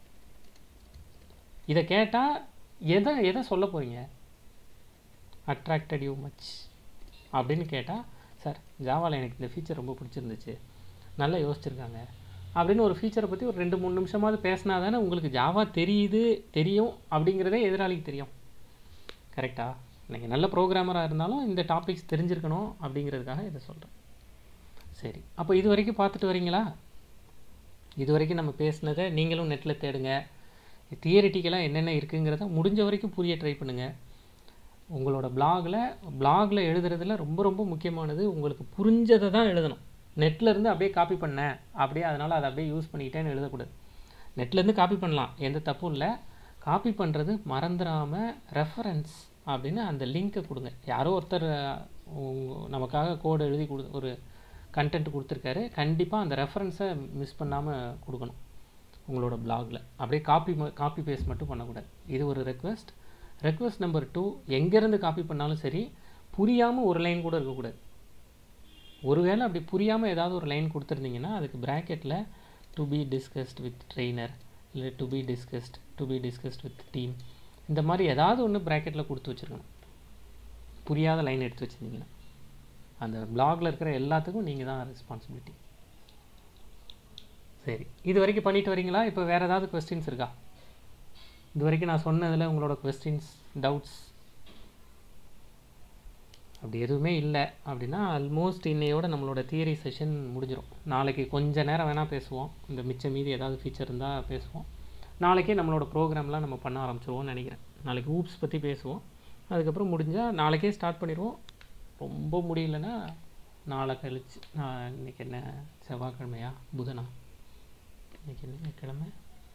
இதை கேட்டால் எதை எதை சொல்ல போகிறீங்க அட்ராக்டட் யூ மச் அப்படின்னு கேட்டால் சார் ஜாவாவில் எனக்கு இந்த ஃபீச்சர் ரொம்ப பிடிச்சிருந்துச்சு நல்லா யோசிச்சிருக்காங்க அப்படின்னு ஒரு ஃபீச்சரை பற்றி ஒரு ரெண்டு மூணு நிமிஷமாவது பேசினா தானே உங்களுக்கு ஜாவா தெரியுது தெரியும் அப்படிங்கிறதே எதிராளிக்கு தெரியும் கரெக்டா நீங்கள் நல்ல ப்ரோக்ராமராக இருந்தாலும் இந்த டாபிக்ஸ் தெரிஞ்சிருக்கணும் அப்படிங்கிறதுக்காக இதை சொல்கிறேன் சரி அப்போ இது வரைக்கும் பார்த்துட்டு வரீங்களா இது வரைக்கும் நம்ம பேசினதை நீங்களும் நெட்டில் தேடுங்க தியரிட்டிக்கலாக என்னென்ன இருக்குங்கிறத முடிஞ்ச வரைக்கும் புரிய ட்ரை பண்ணுங்கள் உங்களோட பிளாகில் பிளாகில் எழுதுறதுல ரொம்ப ரொம்ப முக்கியமானது உங்களுக்கு புரிஞ்சதை தான் எழுதணும் நெட்டில் இருந்து அப்படியே காப்பி பண்ணேன் அப்படியே அதனால் அதை அப்படியே யூஸ் பண்ணிக்கிட்டேன்னு எழுதக்கூடாது நெட்லேருந்து காப்பி பண்ணலாம் எந்த தப்பும் இல்லை காப்பி பண்ணுறது மறந்துடாமல் ரெஃபரன்ஸ் அப்படின்னு அந்த லிங்க்கை கொடுங்க யாரோ ஒருத்தர் அஹ், உங்க- நமக்காக கோடு எழுதி கொடு ஒரு கண்டென்ட் கொடுத்துருக்காரு கண்டிப்பாக அந்த ரெஃபரன்ஸை மிஸ் பண்ணாமல் கொடுக்கணும் உங்களோட பிளாகில் அப்படியே காப்பி காப்பி பேஸ்ட் மட்டும் பண்ணக்கூடாது இது ஒரு ரெக்வெஸ்ட் ரெக்வெஸ்ட் நம்பர் டூ எங்கேருந்து காப்பி பண்ணாலும் சரி புரியாமல் ஒரு லைன் கூட இருக்கக்கூடாது ஒருவேளை அப்படி புரியாமல் ஏதாவது ஒரு லைன் கொடுத்துருந்தீங்கன்னா அதுக்கு ப்ராக்கெட்டில் to be discussed with trainer இல்லை to be discussed to be discussed with team இந்த மாதிரி ஏதாவது ஒன்று ப்ராக்கெட்டில் கொடுத்து வச்சுருக்கணும் புரியாத லைன் எடுத்து வச்சுருந்தீங்கன்னா அந்த பிளாகில் இருக்கிற எல்லாத்துக்கும் நீங்கள் தான் ரெஸ்பான்சிபிலிட்டி சரி இது வரைக்கும் பண்ணிட்டு வரீங்களா இப்போ வேறு ஏதாவது கொஸ்டின்ஸ் இருக்கா இது வரைக்கும் நான் சொன்னதில் உங்களோட கொஸ்டின்ஸ் டவுட்ஸ் அப்படி எதுவுமே இல்லை அப்படின்னா ஆல்மோஸ்ட் இன்னையோட நம்மளோட தியரி செஷன் முடிஞ்சிடும் நாளைக்கு கொஞ்ச நேரம் வேணால் பேசுவோம் இந்த மிச்ச மீதி ஏதாவது ஃபீச்சர் இருந்தால் பேசுவோம் நாளைக்கே நம்மளோட ப்ரோக்ராம்லாம் நம்ம பண்ண ஆரம்பிச்சிருவோம்னு நினைக்கிறேன் நாளைக்கு ஊப்ஸ் பற்றி பேசுவோம் அதுக்கப்புறம் முடிஞ்சால் நாளைக்கே ஸ்டார்ட் பண்ணிடுவோம் ரொம்ப முடியலன்னா நாளை கழிச்சு நான் இன்னைக்கு என்ன செவ்வாய்க்கிழமையா புதனா இன்னைக்கு என்ன கிழமை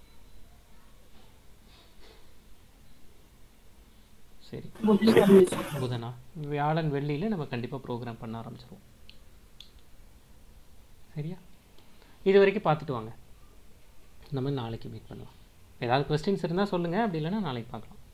சரி புதனா வியாழன் வெள்ளியில் நம்ம கண்டிப்பாக ப்ரோக்ராம் பண்ண ஆரம்பிச்சிருவோம் சரியா இது வரைக்கும் பார்த்துட்டு வாங்க நம்ம நாளைக்கு மீட் பண்ணலாம் ஏதாவது கொஸ்டின்ஸ் இருந்தால் சொல்லுங்கள் அப்படி இல்லைன்னா நாளைக்கு பார்க்கலாம்